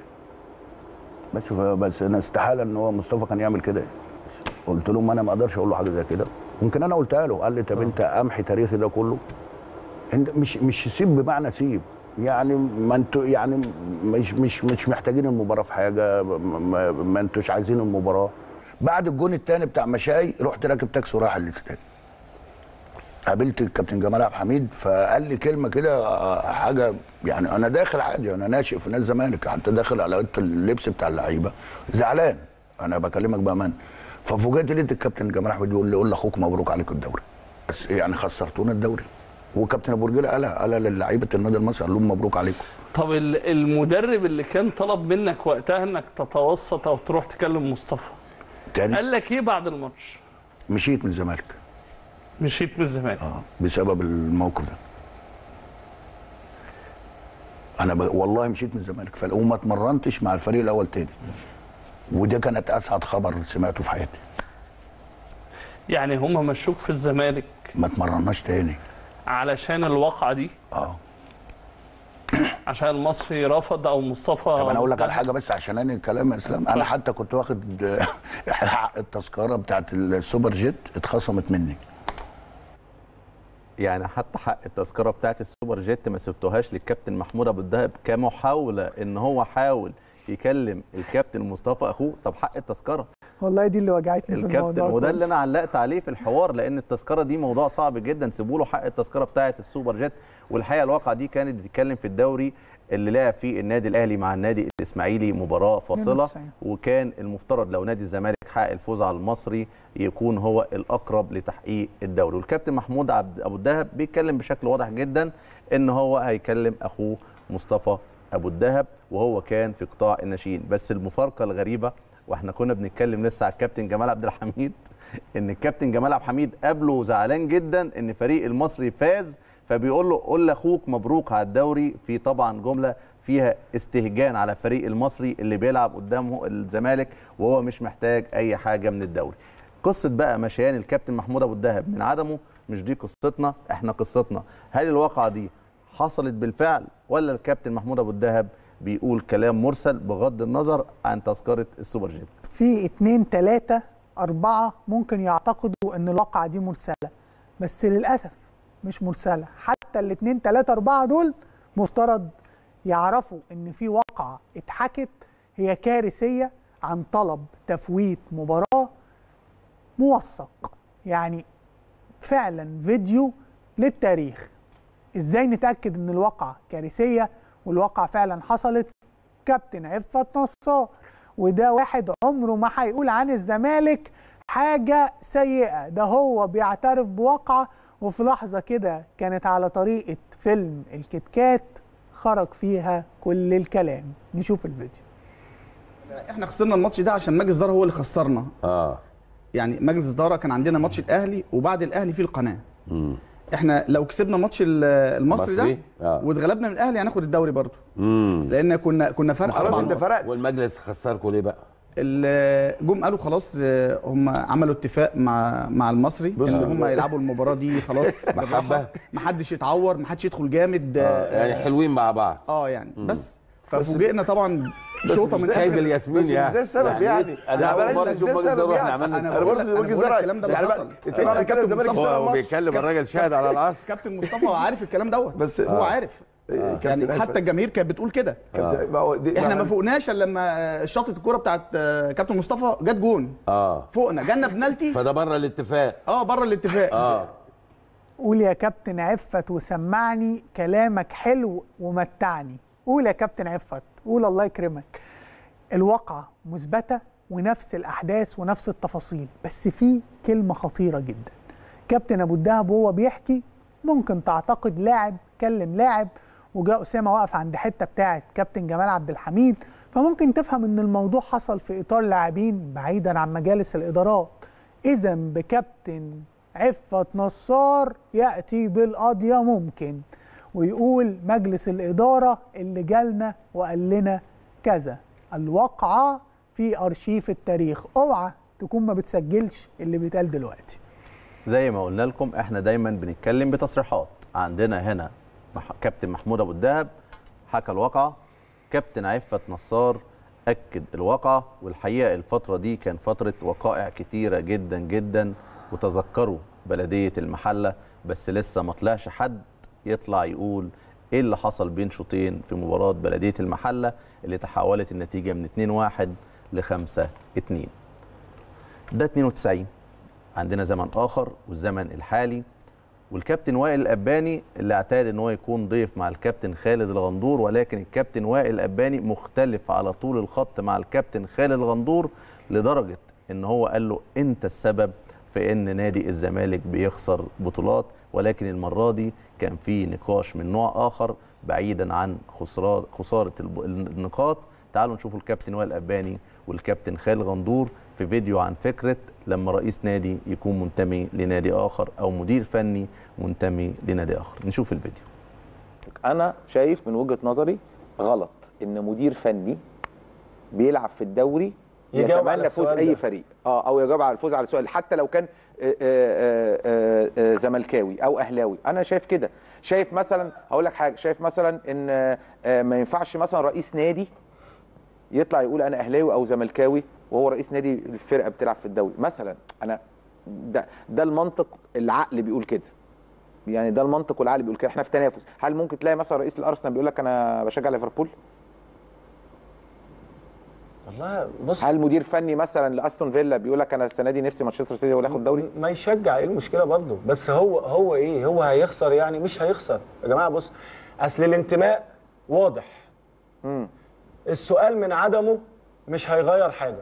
بس ف- بس انا استحاله ان هو مصطفى كان يعمل كده قلت له ما انا ما اقدرش اقول له حاجه زي كده ممكن انا قلتها له قال لي طب انت امحي تاريخي ده كله انت مش مش سيب بمعنى سيب يعني ما انتوا يعني مش مش مش محتاجين المباراه في حاجه ما, ما انتوش عايزين المباراه بعد الجون الثاني بتاع مشاي رحت راكب تاكسي ورايح الاستاد قابلت الكابتن جمال عبد الحميد فقال لي كلمه كده آه، حاجه يعني انا داخل عادي انا ناشئ في نادي الزمالك حتى داخل على اوضه اللبس بتاع اللعيبه زعلان انا بكلمك بامان ففوجئت لقيت الكابتن جمال احمد بيقول لي قول لاخوك مبروك عليك الدوري بس يعني خسرتونا الدوري وكابتن ابو رجيله قالها قالها للعيبه النادي المصري قال لهم مبروك عليكم طب ال- المدرب اللي كان طلب منك وقتها انك تتوسط او تروح تكلم مصطفى تاني قال لك ايه بعد الماتش؟ مشيت من الزمالك مشيت من الزمالك اه بسبب الموقف ده انا ب... والله مشيت من الزمالك فل- وما اتمرنتش مع الفريق الاول تاني وده كانت اسعد خبر سمعته في حياتي يعني هما مشوك في الزمالك ما اتمرناش تاني علشان الواقعه دي اه عشان المصري رفض او مصطفى طب انا اقول لك على حاجه بس عشان انا كلام يا اسلام انا حتى كنت واخد حق التذكره بتاعت السوبر جيت اتخصمت مني يعني حتى حق التذكره بتاعت السوبر جيت ما سبتوهاش للكابتن محمود ابو الدهب كمحاوله ان هو حاول يكلم الكابتن مصطفى اخوه طب حق التذكره والله دي اللي وجعتني في الكابتن الموضوع وده اللي كله. انا علقت عليه في الحوار لان التذكره دي موضوع صعب جدا سيبوا له حق التذكره بتاعه السوبر جيت والحقيقه الواقعه دي كانت بتتكلم في الدوري اللي لعب فيه النادي الاهلي مع النادي الاسماعيلي مباراه فاصله 92. وكان المفترض لو نادي الزمالك حقق الفوز على المصري يكون هو الاقرب لتحقيق الدوري والكابتن محمود عبد ابو الدهب بيتكلم بشكل واضح جدا ان هو هيكلم اخوه مصطفى ابو الدهب وهو كان في قطاع الناشئين بس المفارقه الغريبه واحنا كنا بنتكلم لسه على الكابتن جمال عبد الحميد ان الكابتن جمال عبد الحميد قابله زعلان جدا ان فريق المصري فاز فبيقول له قول لاخوك مبروك على الدوري في طبعا جمله فيها استهجان على فريق المصري اللي بيلعب قدامه الزمالك وهو مش محتاج اي حاجه من الدوري قصه بقى مشيان الكابتن محمود ابو الدهب من عدمه مش دي قصتنا احنا قصتنا هل الواقعه دي حصلت بالفعل ولا الكابتن محمود ابو الدهب بيقول كلام مرسل بغض النظر عن تذكره السوبر جيت في اتنين تلاتة أربعة ممكن يعتقدوا إن الواقعة دي مرسلة بس للأسف مش مرسلة حتى الاتنين تلاتة أربعة دول مفترض يعرفوا إن في واقعة اتحكت هي كارثية عن طلب تفويت مباراة موثق يعني فعلا فيديو للتاريخ ازاي نتاكد ان الواقعه كارثيه والواقعه فعلا حصلت كابتن عفت نصار وده واحد عمره ما هيقول عن الزمالك حاجه سيئه ده هو بيعترف بواقعه وفي لحظه كده كانت على طريقه فيلم الكتكات خرج فيها كل الكلام نشوف الفيديو احنا خسرنا الماتش ده عشان مجلس الاداره هو اللي خسرنا اه يعني مجلس الاداره كان عندنا ماتش الاهلي وبعد الاهلي في القناه امم احنا لو كسبنا ماتش ال- المصري ده مصري؟ آه. واتغلبنا من الاهلي هناخد الدوري برضه امم لان كنا كنا فرق خلاص أربعة انت نقط. فرقت والمجلس خسركم ليه بقى؟ ال- جم قالوا خلاص آه، هم عملوا اتفاق مع مع المصري ان هم يلعبوا المباراه دي خلاص محبة. ما حدش يتعور ما حدش يدخل جامد آه. يعني حلوين مع بعض اه يعني مم. بس ففوجئنا طبعا شوطه من سايب آخر- الياسمين بس يعني مش ده السبب يعني انا اول مره اشوف مجلس الاداره احنا عملنا انا اتفاق. بقول لك انا بقول لك الكلام ده اللي حصل انت اسال كابتن مصطفى هو بيتكلم الراجل شاهد على العصر كابتن مصطفى عارف الكلام دوت بس هو آه. عارف آه. يعني حتى الجماهير كانت بتقول كده آه. احنا ما فوقناش الا لما شاطه الكوره بتاعت آه، كابتن مصطفى جت جون اه فوقنا جالنا بنالتي فده بره الاتفاق اه بره الاتفاق اه قول يا كابتن عفت وسمعني كلامك حلو ومتعني قول يا كابتن عفت قول الله يكرمك الواقعة مثبتة ونفس الأحداث ونفس التفاصيل بس في كلمة خطيرة جدا كابتن أبو الدهب وهو بيحكي ممكن تعتقد لاعب كلم لاعب وجاء أسامة واقف عند حتة بتاعت كابتن جمال عبد الحميد فممكن تفهم إن الموضوع حصل في إطار لاعبين بعيدا عن مجالس الإدارات إذا بكابتن عفت نصار يأتي بالقضية ممكن ويقول مجلس الإدارة اللي جالنا وقال لنا كذا الواقعة في أرشيف التاريخ اوعى تكون ما بتسجلش اللي بيتقال دلوقتي زي ما قلنا لكم احنا دايما بنتكلم بتصريحات عندنا هنا مح- كابتن محمود ابو الدهب حكى الواقعه كابتن عفت نصار اكد الواقعه والحقيقه الفتره دي كان فتره وقائع كتيره جدا جدا وتذكروا بلديه المحله بس لسه ما طلعش حد يطلع يقول ايه اللي حصل بين شوطين في مباراه بلديه المحله اللي تحولت النتيجه من 2-1 ل 5-2 ده 92 عندنا زمن اخر والزمن الحالي والكابتن وائل الاباني اللي اعتاد ان هو يكون ضيف مع الكابتن خالد الغندور ولكن الكابتن وائل الاباني مختلف على طول الخط مع الكابتن خالد الغندور لدرجه ان هو قال له انت السبب في ان نادي الزمالك بيخسر بطولات ولكن المره دي كان في نقاش من نوع اخر بعيدا عن خساره خساره الب- النقاط تعالوا نشوف الكابتن وائل الاباني والكابتن خالد غندور في فيديو عن فكره لما رئيس نادي يكون منتمي لنادي اخر او مدير فني منتمي لنادي اخر نشوف الفيديو انا شايف من وجهه نظري غلط ان مدير فني بيلعب في الدوري يجاوب على يتمنى فوز السؤال اي ده. فريق اه او يجاوب على الفوز على السؤال حتى لو كان آه، آه، آه، آه، زملكاوي او اهلاوي انا شايف كده شايف مثلا هقول لك حاجه شايف مثلا ان آه، آه، ما ينفعش مثلا رئيس نادي يطلع يقول انا اهلاوي او زملكاوي وهو رئيس نادي الفرقه بتلعب في الدوري مثلا انا ده ده المنطق العقل بيقول كده يعني ده المنطق والعقل بيقول كده احنا في تنافس هل ممكن تلاقي مثلا رئيس الارسنال بيقول لك انا بشجع ليفربول والله بص هل مدير فني مثلا لاستون فيلا بيقول لك انا السنه دي نفسي مانشستر سيتي هو اللي ياخد الدوري ما يشجع ايه المشكله برضه بس هو هو ايه هو هيخسر يعني مش هيخسر يا جماعه بص اصل الانتماء واضح امم السؤال من عدمه مش هيغير حاجه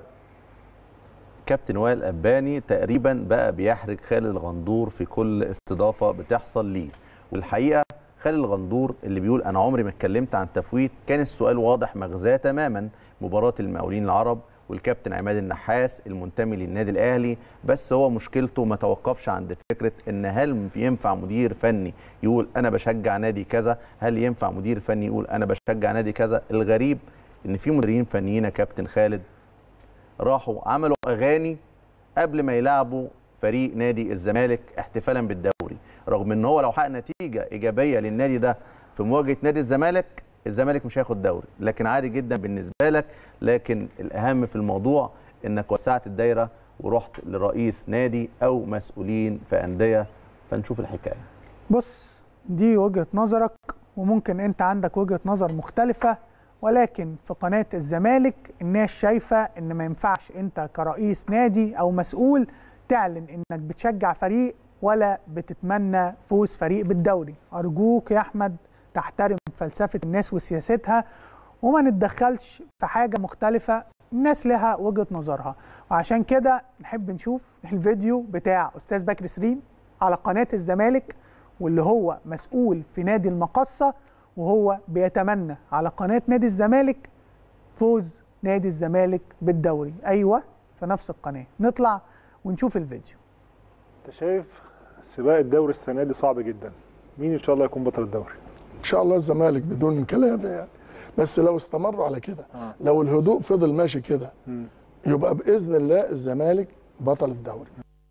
كابتن وائل الاباني تقريبا بقى بيحرج خالد الغندور في كل استضافه بتحصل ليه والحقيقه خالد الغندور اللي بيقول انا عمري ما اتكلمت عن تفويت كان السؤال واضح مغزاه تماما مباراه المقاولين العرب والكابتن عماد النحاس المنتمي للنادي الاهلي بس هو مشكلته ما توقفش عند فكره ان هل ينفع مدير فني يقول انا بشجع نادي كذا هل ينفع مدير فني يقول انا بشجع نادي كذا الغريب ان في مديرين فنيين يا كابتن خالد راحوا عملوا اغاني قبل ما يلعبوا فريق نادي الزمالك احتفالا بالدوري رغم ان هو لو حقق نتيجه ايجابيه للنادي ده في مواجهه نادي الزمالك الزمالك مش هياخد دوري لكن عادي جدا بالنسبه لك لكن الاهم في الموضوع انك وسعت الدايره ورحت لرئيس نادي او مسؤولين في انديه فنشوف الحكايه بص دي وجهة نظرك وممكن انت عندك وجهة نظر مختلفة ولكن في قناة الزمالك الناس شايفة ان ما ينفعش انت كرئيس نادي او مسؤول تعلن انك بتشجع فريق ولا بتتمنى فوز فريق بالدوري ارجوك يا احمد تحترم فلسفة الناس وسياستها وما نتدخلش في حاجة مختلفة الناس لها وجهة نظرها وعشان كده نحب نشوف الفيديو بتاع أستاذ بكر سرين على قناة الزمالك واللي هو مسؤول في نادي المقصة وهو بيتمنى على قناة نادي الزمالك فوز نادي الزمالك بالدوري أيوة في نفس القناة نطلع ونشوف الفيديو انت شايف سباق الدوري السنه دي صعب جدا مين ان شاء الله يكون بطل الدوري ان شاء الله الزمالك بدون كلام يعني بس لو استمروا على كده آه. لو الهدوء فضل ماشي كده مم. يبقى باذن الله الزمالك بطل الدوري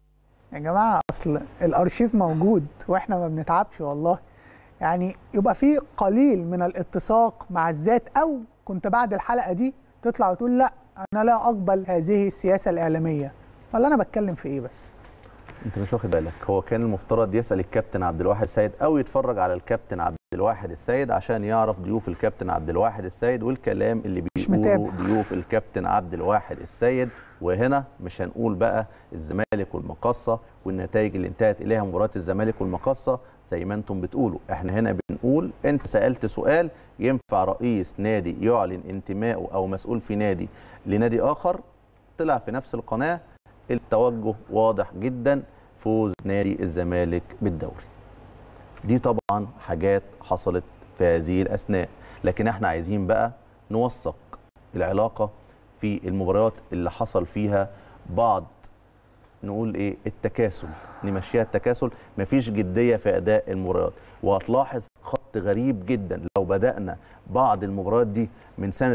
يا جماعة أصل الأرشيف موجود وإحنا ما بنتعبش والله يعني يبقى في قليل من الاتساق مع الذات أو كنت بعد الحلقة دي تطلع وتقول لا أنا لا أقبل هذه السياسة الإعلامية ولا أنا بتكلم في إيه بس انت مش واخد بالك هو كان المفترض يسال الكابتن عبد الواحد السيد او يتفرج على الكابتن عبد الواحد السيد عشان يعرف ضيوف الكابتن عبد الواحد السيد والكلام اللي بيقولوا متابع. ضيوف الكابتن عبد الواحد السيد وهنا مش هنقول بقى الزمالك والمقصه والنتائج اللي انتهت اليها مباراه الزمالك والمقصه زي ما انتم بتقولوا احنا هنا بنقول انت سالت سؤال ينفع رئيس نادي يعلن انتمائه او مسؤول في نادي لنادي اخر طلع في نفس القناه التوجه واضح جدا فوز نادي الزمالك بالدوري دي طبعا حاجات حصلت في هذه الاثناء لكن احنا عايزين بقى نوثق العلاقه في المباريات اللي حصل فيها بعض نقول ايه التكاسل نمشيها التكاسل مفيش جديه في اداء المباريات وهتلاحظ خط غريب جدا لو بدانا بعض المباريات دي من سنه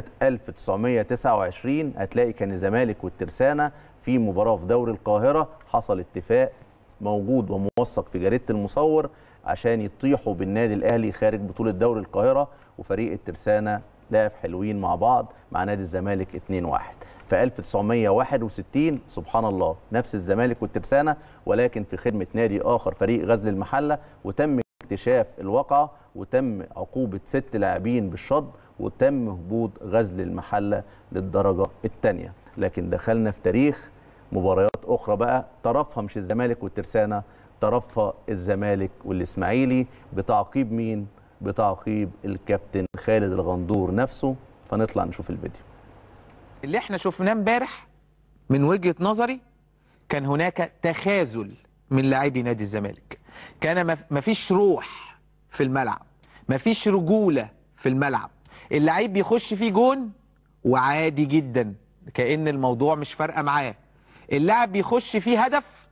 1929 هتلاقي كان الزمالك والترسانه في مباراه في دوري القاهره حصل اتفاق موجود وموثق في جريده المصور عشان يطيحوا بالنادي الاهلي خارج بطوله دوري القاهره وفريق الترسانه لعب حلوين مع بعض مع نادي الزمالك 2-1 في 1961 سبحان الله نفس الزمالك والترسانه ولكن في خدمه نادي اخر فريق غزل المحله وتم اكتشاف الواقعه وتم عقوبه ست لاعبين بالشطب وتم هبوط غزل المحله للدرجه الثانيه لكن دخلنا في تاريخ مباريات اخرى بقى طرفها مش الزمالك والترسانه طرفها الزمالك والاسماعيلي بتعقيب مين بتعقيب الكابتن خالد الغندور نفسه فنطلع نشوف الفيديو اللي احنا شفناه امبارح من وجهة نظري كان هناك تخاذل من لاعبي نادي الزمالك كان مف- مفيش روح في الملعب مفيش رجولة في الملعب اللعيب بيخش فيه جون وعادي جدا كأن الموضوع مش فارقة معاه اللاعب بيخش فيه هدف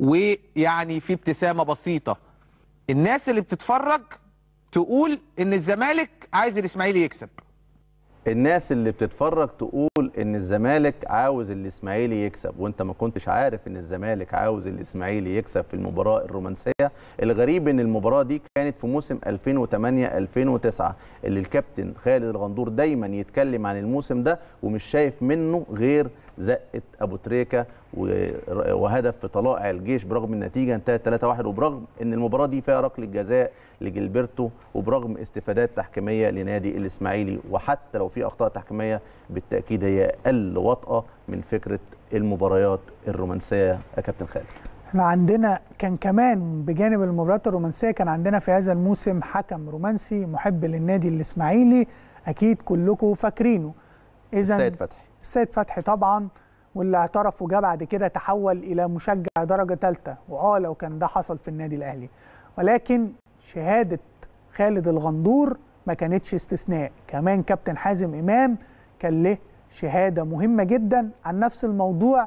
ويعني في ابتسامة بسيطة الناس اللي بتتفرج تقول ان الزمالك عايز الاسماعيلي يكسب الناس اللي بتتفرج تقول ان الزمالك عاوز الاسماعيلي يكسب وانت ما كنتش عارف ان الزمالك عاوز الاسماعيلي يكسب في المباراه الرومانسيه الغريب ان المباراه دي كانت في موسم 2008 2009 اللي الكابتن خالد الغندور دايما يتكلم عن الموسم ده ومش شايف منه غير زقه ابو تريكه و- وهدف في طلائع الجيش برغم النتيجه انتهت 3-1 وبرغم ان المباراه دي فيها ركله جزاء لجilberto وبرغم استفادات تحكيميه لنادي الاسماعيلي وحتى لو في اخطاء تحكيميه بالتاكيد هي اقل وطأه من فكره المباريات الرومانسيه يا كابتن خالد احنا عندنا كان كمان بجانب المباريات الرومانسيه كان عندنا في هذا الموسم حكم رومانسي محب للنادي الاسماعيلي اكيد كلكم فاكرينه اذا السيد فتحي السيد فتحي طبعا واللي اعترف وجا بعد كده تحول الى مشجع درجه ثالثه واه لو كان ده حصل في النادي الاهلي ولكن شهاده خالد الغندور ما كانتش استثناء كمان كابتن حازم امام كان له شهاده مهمه جدا عن نفس الموضوع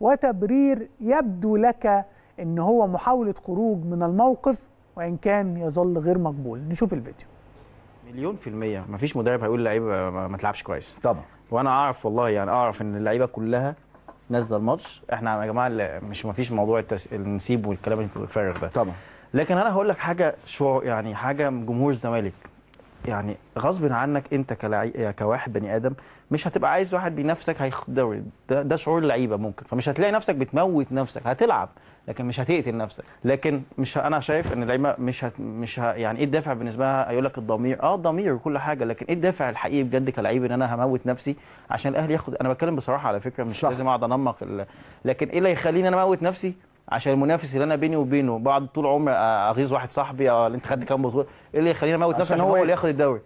وتبرير يبدو لك ان هو محاوله خروج من الموقف وان كان يظل غير مقبول نشوف الفيديو مليون في المية مفيش مدرب هيقول لعيبة ما ما تلعبش كويس طبعا وانا اعرف والله يعني اعرف ان اللعيبة كلها نازلة الماتش احنا يا جماعة لا- مش مفيش موضوع التس... النسيب والكلام الفارغ ده طبعا لكن انا هقول لك حاجة شو يعني حاجة من جمهور الزمالك يعني غصب عنك انت كلاعب كواحد بني ادم مش هتبقى عايز واحد بينافسك هياخد دوري ده, ده شعور اللعيبه ممكن فمش هتلاقي نفسك بتموت نفسك هتلعب لكن مش هتقتل نفسك لكن مش ه- انا شايف ان اللعيبه مش هت مش ه يعني ايه الدافع بالنسبه لها هيقول لك الضمير اه الضمير وكل حاجه لكن ايه الدافع الحقيقي بجد كلعيب ان انا هموت نفسي عشان الاهلي ياخد انا بتكلم بصراحه على فكره مش لازم اقعد انمق ال... لكن ايه اللي يخليني انا اموت نفسي عشان المنافس اللي انا بيني وبينه بعد طول عمري اغيظ واحد صاحبي اه انت خدت كام بطوله ايه اللي يخليني اموت نفسي عشان عشان هو هو اللي يكسب. ياخد الدوري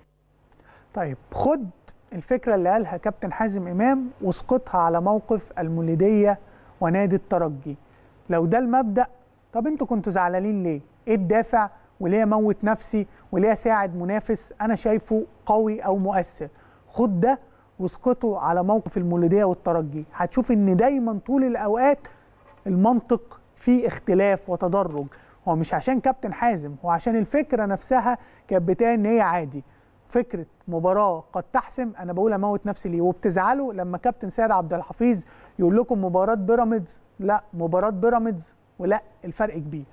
طيب خد الفكره اللي قالها كابتن حازم امام واسقطها على موقف المولوديه ونادي الترجي لو ده المبدا طب انتوا كنتوا زعلانين ليه ايه الدافع وليه اموت نفسي وليه اساعد منافس انا شايفه قوي او مؤثر خد ده واسقطه على موقف المولوديه والترجي هتشوف ان دايما طول الاوقات المنطق فيه اختلاف وتدرج هو مش عشان كابتن حازم هو عشان الفكره نفسها كانت بتاعي ان هي عادي فكره مباراه قد تحسم انا بقول اموت نفسي ليه وبتزعلوا لما كابتن سيد عبد الحفيظ يقول لكم مباراه بيراميدز لا مباراه بيراميدز ولا الفرق كبير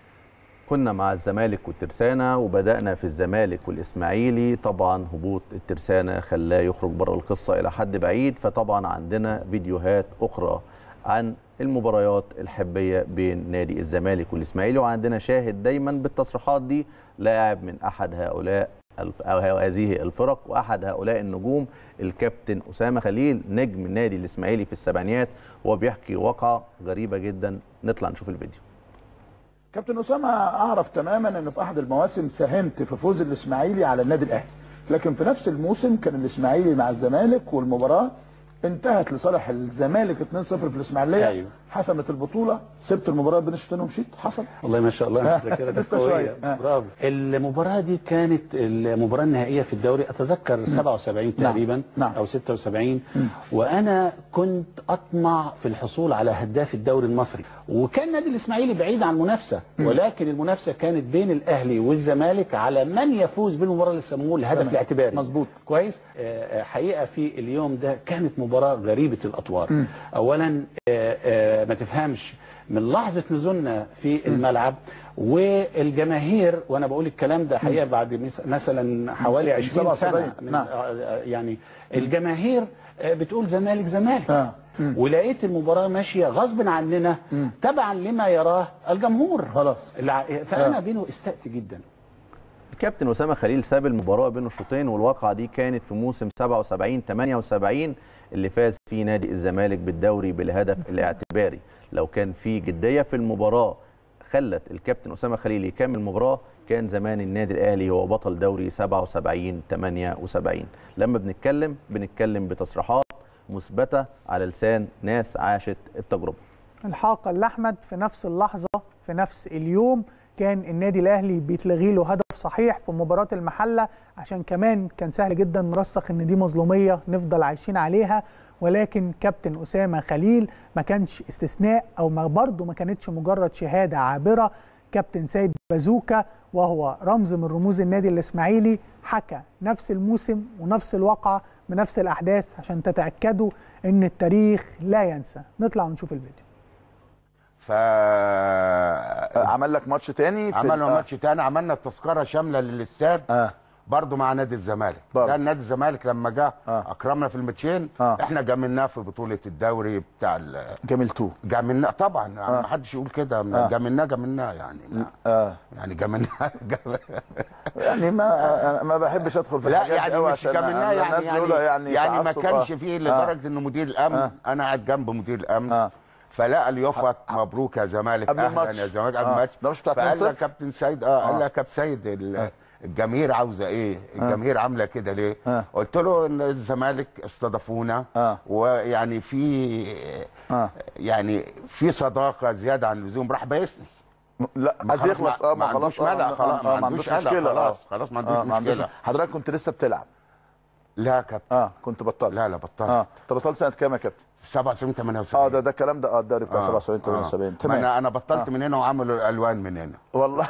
كنا مع الزمالك والترسانة وبدأنا في الزمالك والإسماعيلي طبعا هبوط الترسانة خلاه يخرج بره القصة إلى حد بعيد فطبعا عندنا فيديوهات أخرى عن المباريات الحبية بين نادي الزمالك والإسماعيلي وعندنا شاهد دايما بالتصريحات دي لاعب من أحد هؤلاء الف- أو هذه الفرق وأحد هؤلاء النجوم الكابتن أسامة خليل نجم النادي الإسماعيلي في السبعينيات وهو بيحكي واقعة غريبة جدا نطلع نشوف الفيديو كابتن اسامه اعرف تماما ان في احد المواسم ساهمت في فوز الاسماعيلي على النادي الاهلي لكن في نفس الموسم كان الاسماعيلي مع الزمالك والمباراه انتهت لصالح الزمالك 2-0 في الاسماعيليه أيوه. حسمت البطوله سبت المباراه بين الشوطين ومشيت حصل والله ما شاء الله آه، ذاكرتك لسه قويه شوية. آه. برافو المباراه دي كانت المباراه النهائيه في الدوري اتذكر 77 نعم. تقريبا نعم. او 76 وانا كنت اطمع في الحصول على هداف الدوري المصري وكان نادي الاسماعيلي بعيد عن المنافسه ولكن المنافسه كانت بين الاهلي والزمالك على من يفوز بالمباراه اللي سموه الهدف تمام. الاعتباري مظبوط كويس آه، آه، حقيقه في اليوم ده كانت مباراه غريبه الاطوار مم. اولا آه، آه، ما تفهمش من لحظه نزولنا في الملعب والجماهير وانا بقول الكلام ده حقيقه بعد مس- مثلا حوالي 20 سنه 77. من نعم. آه، آه، يعني الجماهير آه، بتقول زمالك زمالك ولقيت المباراه ماشيه غصب عننا تبعا لما يراه الجمهور خلاص فانا آه. بينه استأت جدا الكابتن اسامه خليل ساب المباراه بين الشوطين والواقعه دي كانت في موسم 77 78 اللي فاز فيه نادي الزمالك بالدوري بالهدف الاعتباري لو كان في جديه في المباراه خلت الكابتن اسامه خليل يكمل المباراه كان زمان النادي الاهلي هو بطل دوري 77 78 لما بنتكلم بنتكلم بتصريحات مثبته على لسان ناس عاشت التجربه الحاقه لاحمد في نفس اللحظه في نفس اليوم كان النادي الاهلي بيتلغي له هدف صحيح في مباراه المحله عشان كمان كان سهل جدا نرسخ ان دي مظلوميه نفضل عايشين عليها ولكن كابتن اسامه خليل ما كانش استثناء او ما برضه ما كانتش مجرد شهاده عابره كابتن سيد بازوكا وهو رمز من رموز النادي الاسماعيلي حكى نفس الموسم ونفس الواقعه بنفس الاحداث عشان تتاكدوا ان التاريخ لا ينسى نطلع ونشوف الفيديو ف عمل لك ماتش تاني في عملنا ال- ماتش تاني عملنا التذكره شامله للاستاد آه. برضه مع نادي الزمالك ده نادي الزمالك لما جه آه. اكرمنا في الماتشين آه. احنا جاملناه في بطوله الدوري بتاع ال- جاملتوه جاملناه طبعا يعني آه. ما حدش يقول كده آه. جاملناه جاملناه يعني ما اه يعني جاملناه يعني ما أنا ما بحبش ادخل في لا الحاجات دي يعني أوي مش عشان جاملناه يعني الناس يعني بيقولوا يعني, يعني ما تعصب. كانش آه. فيه آه. لدرجه ان مدير الامن آه. انا قاعد جنب مدير الامن آه. فلقى اليافط مبروك يا زمالك قبل اهلا الماتش. يا زمالك قبل آه. الماتش ده مش بتاع فقال 2-0 لك كابتن سيد اه قال آه. لك يا كابتن سيد ال- الجماهير عاوزه ايه؟ الجماهير عامله كده ليه؟ آه. قلت له ان الزمالك استضافونا آه. ويعني في آه. يعني في صداقه زياده عن اللزوم راح بايسني لا ما عايز خلاص يخلص ما- اه ما ما عندوش خلاص ملأ، خلاص، ما عندوش قلق، مشكله خلاص، آه. خلاص، ما عندوش آه، مشكلة. حضرتك كنت لسه بتلعب لا يا كابتن اه كنت بطلت لا لا بطلت اه طب بطلت سنه كام يا كابتن 77 78 اه ده ده الكلام ده اه الدوري بتاع آه، 77 آه. 78 ما تمام انا انا بطلت آه. من هنا وعملوا الالوان من هنا والله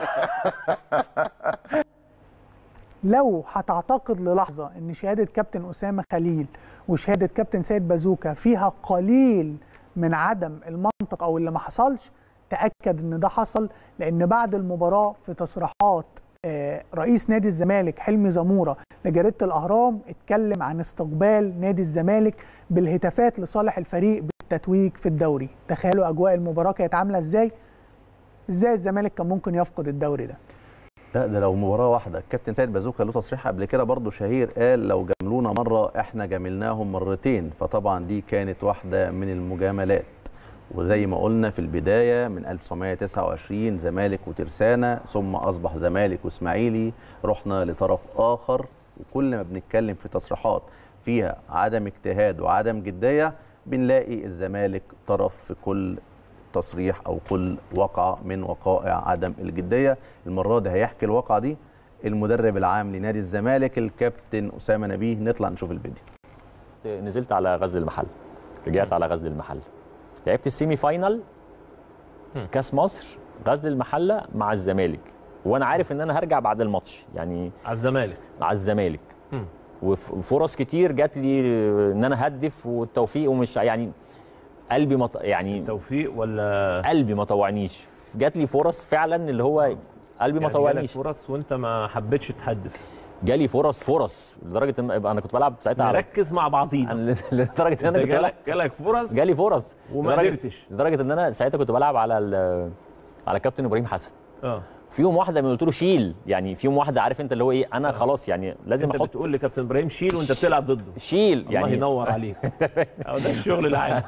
لو هتعتقد للحظه ان شهاده كابتن اسامه خليل وشهاده كابتن سيد بازوكا فيها قليل من عدم المنطق او اللي ما حصلش تاكد ان ده حصل لان بعد المباراه في تصريحات آه، رئيس نادي الزمالك حلمي زموره لجريده الاهرام اتكلم عن استقبال نادي الزمالك بالهتافات لصالح الفريق بالتتويج في الدوري تخيلوا اجواء المباراه كانت عامله ازاي ازاي الزمالك كان ممكن يفقد الدوري ده لا ده لو مباراه واحده الكابتن سيد بازوكا له تصريح قبل كده برضه شهير قال لو جاملونا مره احنا جاملناهم مرتين فطبعا دي كانت واحده من المجاملات وزي ما قلنا في البدايه من 1929 زمالك وترسانه ثم اصبح زمالك واسماعيلي رحنا لطرف اخر وكل ما بنتكلم في تصريحات فيها عدم اجتهاد وعدم جديه بنلاقي الزمالك طرف في كل تصريح او كل وقعه من وقائع عدم الجديه المره دي هيحكي الواقعه دي المدرب العام لنادي الزمالك الكابتن اسامه نبيه نطلع نشوف الفيديو نزلت على غزل المحل رجعت على غزل المحل لعبت السيمي فاينال كاس مصر غزل المحله مع الزمالك وانا عارف ان انا هرجع بعد الماتش يعني على الزمالك على الزمالك وفرص كتير جات لي ان انا هدف والتوفيق ومش يعني قلبي مط... يعني توفيق ولا قلبي ما طوعنيش جات لي فرص فعلا اللي هو قلبي ما يعني جالك طوعنيش فرص وانت ما حبيتش تحدث جالي فرص فرص لدرجه ان يبقى انا كنت بلعب ساعتها على نركز مع بعضينا لدرجه ان انا انت كنت بلعب جالك جالك فرص جالي فرص وما لدرجة- قدرتش لدرجه ان انا ساعتها كنت بلعب على ال- على كابتن ابراهيم حسن اه في يوم واحده من قلت له شيل يعني في يوم واحده عارف انت اللي هو ايه انا خلاص يعني لازم انت احط بتقول لكابتن ابراهيم شيل وانت بتلعب ضده شيل الله يعني ينور عليك أهو ده الشغل العادي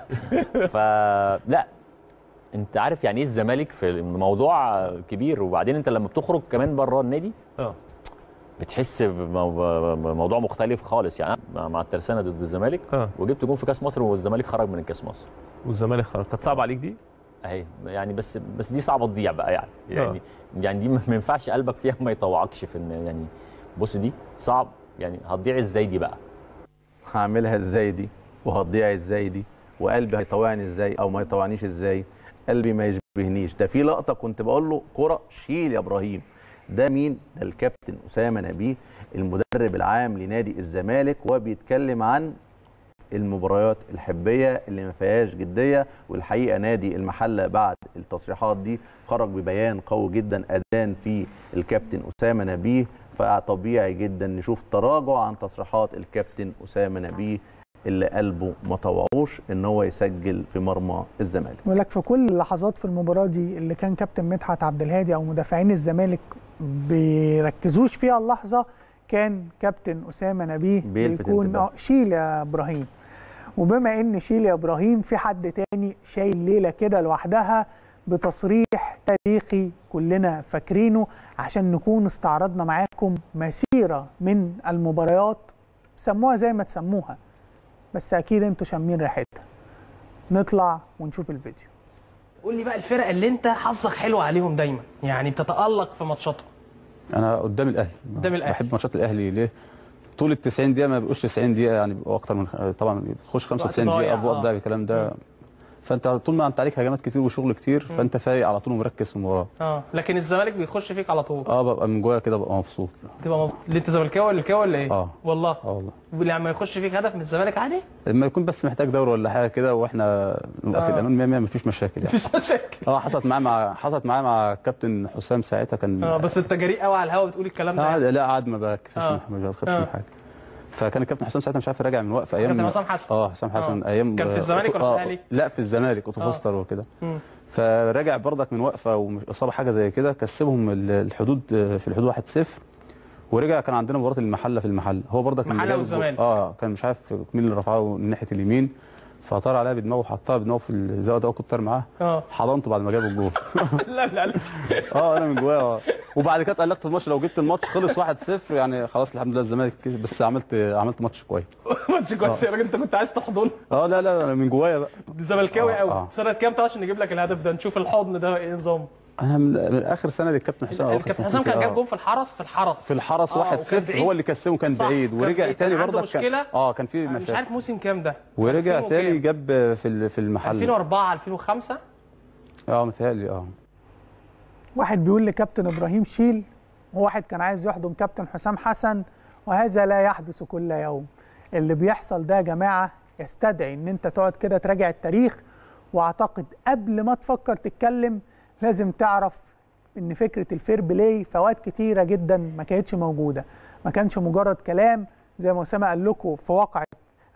فلا انت عارف يعني ايه الزمالك في موضوع كبير وبعدين انت لما بتخرج كمان بره النادي اه بتحس بمو- بموضوع مختلف خالص يعني أنا مع الترسانه ضد الزمالك اه وجبت جون في كاس مصر والزمالك خرج من كاس مصر والزمالك خرج كانت صعبه عليك دي اهي يعني بس بس دي صعبه تضيع بقى يعني آه. يعني يعني دي ما ما ينفعش قلبك فيها ما يطوعكش في ان يعني بص دي صعب يعني هتضيع ازاي دي بقى هعملها ازاي دي وهتضيع ازاي دي وقلبي هيطوعني ازاي او ما يطوعنيش ازاي قلبي ما يشبهنيش ده في لقطه كنت بقول له كره شيل يا ابراهيم ده مين ده الكابتن اسامه نبيه المدرب العام لنادي الزمالك وبيتكلم عن المباريات الحبيه اللي ما فيهاش جديه والحقيقه نادي المحله بعد التصريحات دي خرج ببيان قوي جدا ادان فيه الكابتن اسامه نبيه فطبيعي جدا نشوف تراجع عن تصريحات الكابتن اسامه نبيه اللي قلبه ما طوعوش ان هو يسجل في مرمى الزمالك بيقول لك في كل اللحظات في المباراه دي اللي كان كابتن مدحت عبد الهادي او مدافعين الزمالك بيركزوش فيها اللحظه كان كابتن اسامه نبيه بيلفت بيكون انتباه. اه شيل يا ابراهيم وبما ان شيل يا ابراهيم في حد تاني شايل ليله كده لوحدها بتصريح تاريخي كلنا فاكرينه عشان نكون استعرضنا معاكم مسيره من المباريات سموها زي ما تسموها بس اكيد انتوا شامين ريحتها نطلع ونشوف الفيديو قول لي بقى الفرق اللي انت حظك حلو عليهم دايما يعني بتتالق في ماتشاتهم انا قدام الاهلي قدام الأهلي. بحب ماتشات الاهلي ليه طول ال 90 دقيقه ما بيبقوش 90 دقيقه يعني بيبقوا اكتر من طبعا بتخش 95 ضايع، دقيقه ابواب آه. ده الكلام ده فانت طول ما انت عليك هجمات كتير وشغل كتير فانت فايق على طول ومركز في المباراه اه لكن الزمالك بيخش فيك على طول اه ببقى من جوايا كده ببقى مبسوط تبقى مبسوط ليه انت زملكاوي ولا الكاوي ولا ايه؟ اه والله اه والله لما يخش فيك هدف من الزمالك عادي؟ لما يكون بس محتاج دوري ولا حاجه كده واحنا نبقى في آه. الامان 100 100 مفيش مشاكل يعني مفيش مشاكل اه حصلت معايا مع حصلت معايا مع كابتن حسام ساعتها كان اه بس انت جريء قوي على الهوا بتقول الكلام ده قاعد لا قاعد ما بكسبش آه. من- ما بخافش آه. من حاجه فكان الكابتن حسام ساعتها مش عارف راجع من وقفه ايام كابتن حسام حسن. اه حسام حسن آه. ايام كان في الزمالك ولا في آه، الأهلي؟ لا في الزمالك آه. وتفستر وكده مم. فراجع برضك من وقفه ومش اصابه حاجه زي كده كسبهم ال- الحدود آه، في الحدود 1-0 ورجع كان عندنا مباراه المحله في المحله هو برضك كان المحلة جايب- والزمالك. اه كان مش عارف مين اللي رفعه من ناحيه اليمين فطار عليها بدماغه وحطها بدماغه في الزاويه ده وكنت طار معاه اه حضنته بعد ما جاب الجول لا لا لا اه انا من جوايا اه وبعد كده اتقلقت في الماتش لو جبت الماتش خلص 1-0 يعني خلاص الحمد لله الزمالك كسب، بس عملت عملت ماتش كويس ماتش كويس يا راجل انت كنت عايز تحضن اه لا لا انا من جوايا بقى زملكاوي آه، قوي آه. سنه كام طبعا عشان نجيب لك الهدف ده نشوف الحضن ده ايه نظام انا من, من اخر سنه للكابتن حسام أو آخر الكابتن سنتين حسام كان كده، جاب آه. جون في الحرس في الحرس في الحرس آه، 1 وكان 0 بعيد. هو اللي كسبه كان صح، بعيد كان ورجع بعيد. تاني كان عنده برضك كان مشكلة. اه كان في أنا مش مشاكل عارف موسم كام ده ورجع 2000 تاني وكام؟ جاب في ال- في المحل 2004 2005 اه متهيألي اه واحد بيقول لكابتن ابراهيم شيل وواحد كان عايز يحضن كابتن حسام حسن وهذا لا يحدث كل يوم اللي بيحصل ده يا جماعه يستدعي ان انت تقعد كده تراجع التاريخ واعتقد قبل ما تفكر تتكلم لازم تعرف ان فكره الفير بلاي في اوقات كتيره جدا ما كانتش موجوده ما كانش مجرد كلام زي ما اسامه قال لكم في واقعه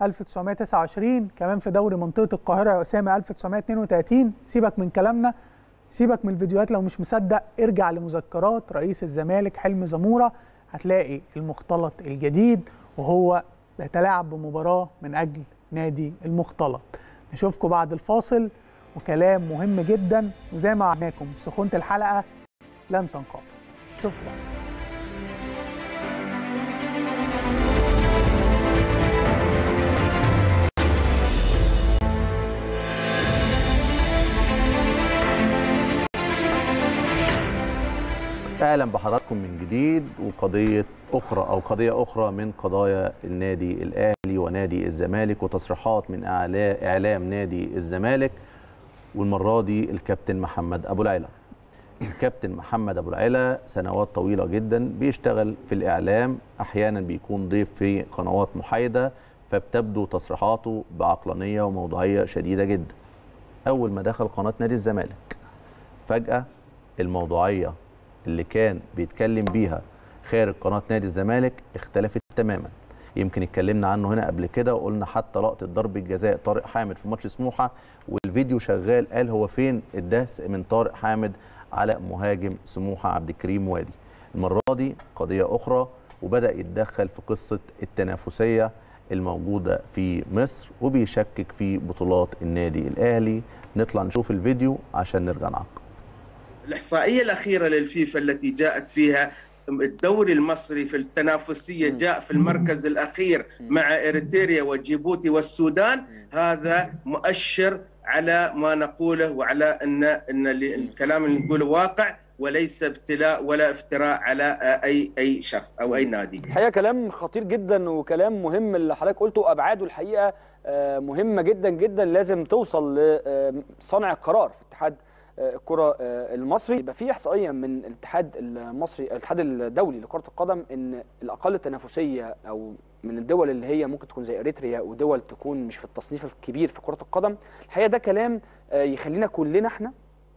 1929 كمان في دوري منطقه القاهره يا اسامه 1932 سيبك من كلامنا سيبك من الفيديوهات لو مش مصدق ارجع لمذكرات رئيس الزمالك حلمي زموره هتلاقي المختلط الجديد وهو بيتلاعب بمباراه من اجل نادي المختلط نشوفكم بعد الفاصل وكلام مهم جدا وزي ما وعدناكم سخونه الحلقه لن تنقطع شكرا اهلا بحضراتكم من جديد وقضيه اخرى او قضيه اخرى من قضايا النادي الاهلي ونادي الزمالك وتصريحات من أعلا- اعلام نادي الزمالك والمره دي الكابتن محمد ابو العلا الكابتن محمد ابو العلا سنوات طويله جدا بيشتغل في الاعلام احيانا بيكون ضيف في قنوات محايده فبتبدو تصريحاته بعقلانيه وموضوعيه شديده جدا اول ما دخل قناه نادي الزمالك فجاه الموضوعيه اللي كان بيتكلم بيها خارج قناه نادي الزمالك اختلفت تماما يمكن اتكلمنا عنه هنا قبل كده وقلنا حتى لقطه ضرب الجزاء طارق حامد في ماتش سموحه والفيديو شغال قال هو فين الدهس من طارق حامد على مهاجم سموحه عبد الكريم وادي المره دي قضيه اخرى وبدا يتدخل في قصه التنافسيه الموجوده في مصر وبيشكك في بطولات النادي الاهلي نطلع نشوف الفيديو عشان نرجع نعقب الإحصائية الأخيرة للفيفا التي جاءت فيها الدوري المصري في التنافسية جاء في المركز الأخير مع إريتريا وجيبوتي والسودان هذا مؤشر على ما نقوله وعلى أن أن اللي- الكلام اللي نقوله واقع وليس ابتلاء ولا افتراء على أي أي شخص أو أي نادي الحقيقه كلام خطير جدا وكلام مهم اللي حضرتك قلته وابعاده الحقيقه آه، مهمه جدا جدا لازم توصل لصانع القرار في اتحاد آه، الكره آه، المصري يبقى في احصائيه من الاتحاد المصري الاتحاد الدولي لكره القدم ان الاقل تنافسيه او من الدول اللي هي ممكن تكون زي اريتريا ودول تكون مش في التصنيف الكبير في كره القدم الحقيقه ده كلام آه، يخلينا كلنا احنا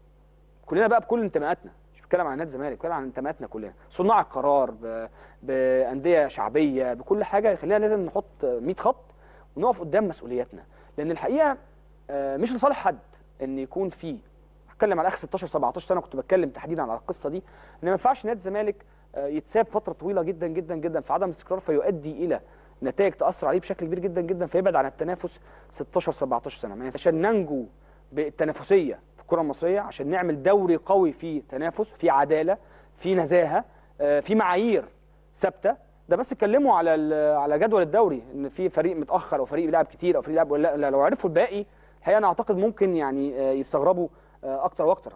كلنا بقى بكل انتماءاتنا مش بتكلم عن نادي الزمالك بتكلم عن انتماءاتنا كلنا صناع القرار ب... بانديه شعبيه بكل حاجه خلينا لازم نحط 100 خط ونقف قدام مسؤولياتنا لان الحقيقه آه، مش لصالح حد ان يكون في بتكلم على اخر 16 17 سنه كنت بتكلم تحديدا على القصه دي ان ما ينفعش نادي الزمالك آه، يتساب فتره طويله جدا جدا جدا في عدم استقرار فيؤدي الى نتائج تاثر عليه بشكل كبير جدا جدا فيبعد عن التنافس 16 17 سنه ما ينفعش عشان ننجو بالتنافسيه في الكره المصريه عشان نعمل دوري قوي فيه تنافس فيه عداله فيه نزاهه آه، فيه معايير ثابته ده بس اتكلموا على ال- على جدول الدوري ان في فريق متاخر او فريق بيلعب كتير او فريق بيلعب ولا لا لو عرفوا الباقي الحقيقه انا اعتقد ممكن يعني آه، يستغربوا آه، اكتر واكتر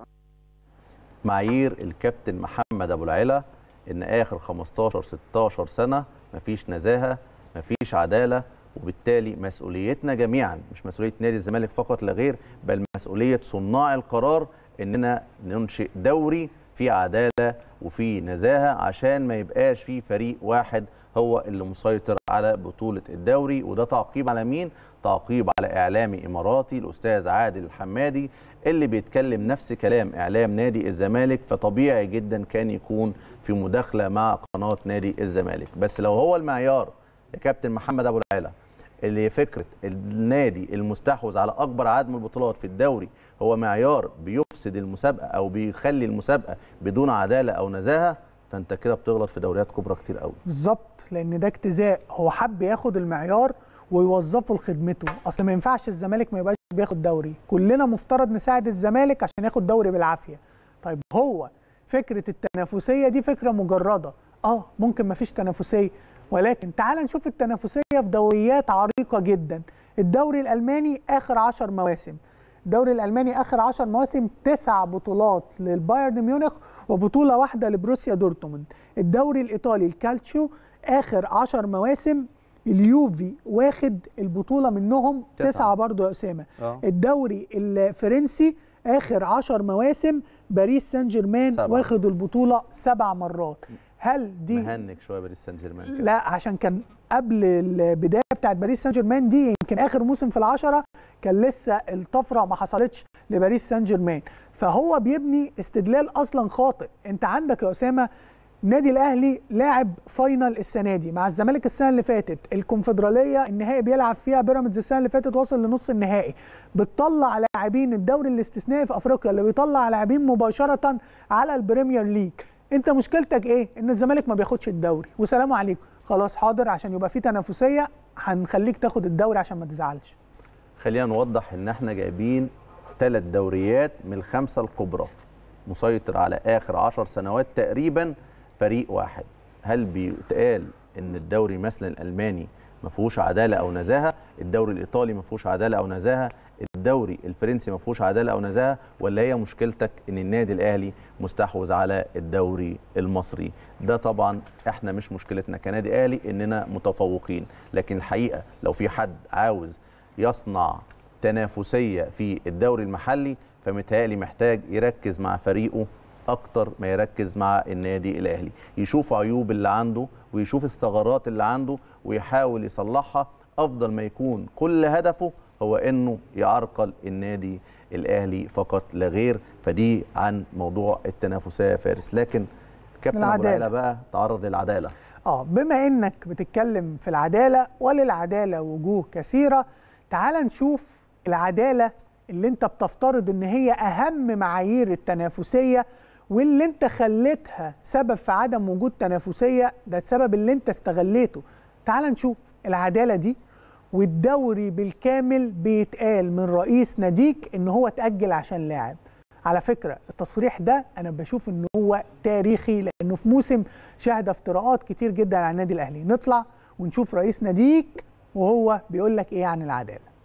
معايير الكابتن محمد ابو العلا ان اخر 15 16 سنه مفيش نزاهه مفيش عداله وبالتالي مسؤوليتنا جميعا مش مسؤوليه نادي الزمالك فقط لا غير بل مسؤوليه صناع القرار اننا ننشئ دوري في عداله وفي نزاهه عشان ما يبقاش في فريق واحد هو اللي مسيطر على بطوله الدوري وده تعقيب على مين؟ تعقيب على اعلامي اماراتي الاستاذ عادل الحمادي اللي بيتكلم نفس كلام اعلام نادي الزمالك فطبيعي جدا كان يكون في مداخله مع قناه نادي الزمالك بس لو هو المعيار يا كابتن محمد ابو العلا اللي فكره النادي المستحوذ على اكبر عدد من البطولات في الدوري هو معيار بيفسد المسابقه او بيخلي المسابقه بدون عداله او نزاهه فانت كده بتغلط في دوريات كبرى كتير قوي بالظبط لان ده اجتزاء هو حب ياخد المعيار ويوظفه لخدمته اصل ما ينفعش الزمالك ما يبقاش بياخد دوري كلنا مفترض نساعد الزمالك عشان ياخد دوري بالعافيه طيب هو فكره التنافسيه دي فكره مجرده اه ممكن ما فيش تنافسيه ولكن تعال نشوف التنافسيه في دوريات عريقه جدا الدوري الالماني اخر 10 مواسم الدوري الالماني اخر 10 مواسم تسع بطولات للبايرن ميونخ وبطوله واحده لبروسيا دورتموند الدوري الايطالي الكالتشيو اخر 10 مواسم اليوفي واخد البطوله منهم تسعة. تسعه برضه يا اسامه آه. الدوري الفرنسي اخر 10 مواسم باريس سان جيرمان سبعة. واخد البطوله سبع مرات هل دي مهنك شويه باريس سان جيرمان كده. لا عشان كان قبل البدايه بتاعت باريس سان جيرمان دي يمكن اخر موسم في العشره كان لسه الطفره ما حصلتش لباريس سان جيرمان فهو بيبني استدلال اصلا خاطئ انت عندك يا اسامه النادي الاهلي لاعب فاينل السنه دي مع الزمالك السنه اللي فاتت الكونفدراليه النهائي بيلعب فيها بيراميدز السنه اللي فاتت وصل لنص النهائي بتطلع لاعبين الدوري الاستثنائي في افريقيا اللي بيطلع لاعبين مباشره على البريمير ليج انت مشكلتك ايه ان الزمالك ما بياخدش الدوري وسلام عليكم خلاص حاضر عشان يبقى في تنافسيه هنخليك تاخد الدوري عشان ما تزعلش خلينا نوضح ان احنا جايبين ثلاث دوريات من الخمسه الكبرى مسيطر على اخر عشر سنوات تقريبا فريق واحد هل بيتقال ان الدوري مثلا الالماني ما فيهوش عداله او نزاهه الدوري الايطالي ما فيهوش عداله او نزاهه الدوري الفرنسي ما فيهوش عداله او نزاهه ولا هي مشكلتك ان النادي الاهلي مستحوذ على الدوري المصري ده طبعا احنا مش مشكلتنا كنادي اهلي اننا متفوقين لكن الحقيقه لو في حد عاوز يصنع تنافسيه في الدوري المحلي فمتهيألي محتاج يركز مع فريقه اكتر ما يركز مع النادي الاهلي يشوف عيوب اللي عنده ويشوف الثغرات اللي عنده ويحاول يصلحها افضل ما يكون كل هدفه هو انه يعرقل النادي الاهلي فقط لا غير فدي عن موضوع التنافسيه يا فارس لكن كابتن ابو العدالة. العلا بقى تعرض للعداله اه بما انك بتتكلم في العداله وللعداله وجوه كثيره تعال نشوف العداله اللي انت بتفترض ان هي اهم معايير التنافسيه واللي انت خليتها سبب في عدم وجود تنافسيه ده السبب اللي انت استغليته تعال نشوف العداله دي والدوري بالكامل بيتقال من رئيس ناديك ان هو اتاجل عشان لاعب على فكره التصريح ده انا بشوف ان هو تاريخي لانه في موسم شهد افتراءات كتير جدا على النادي الاهلي نطلع ونشوف رئيس ناديك وهو بيقول لك ايه عن العداله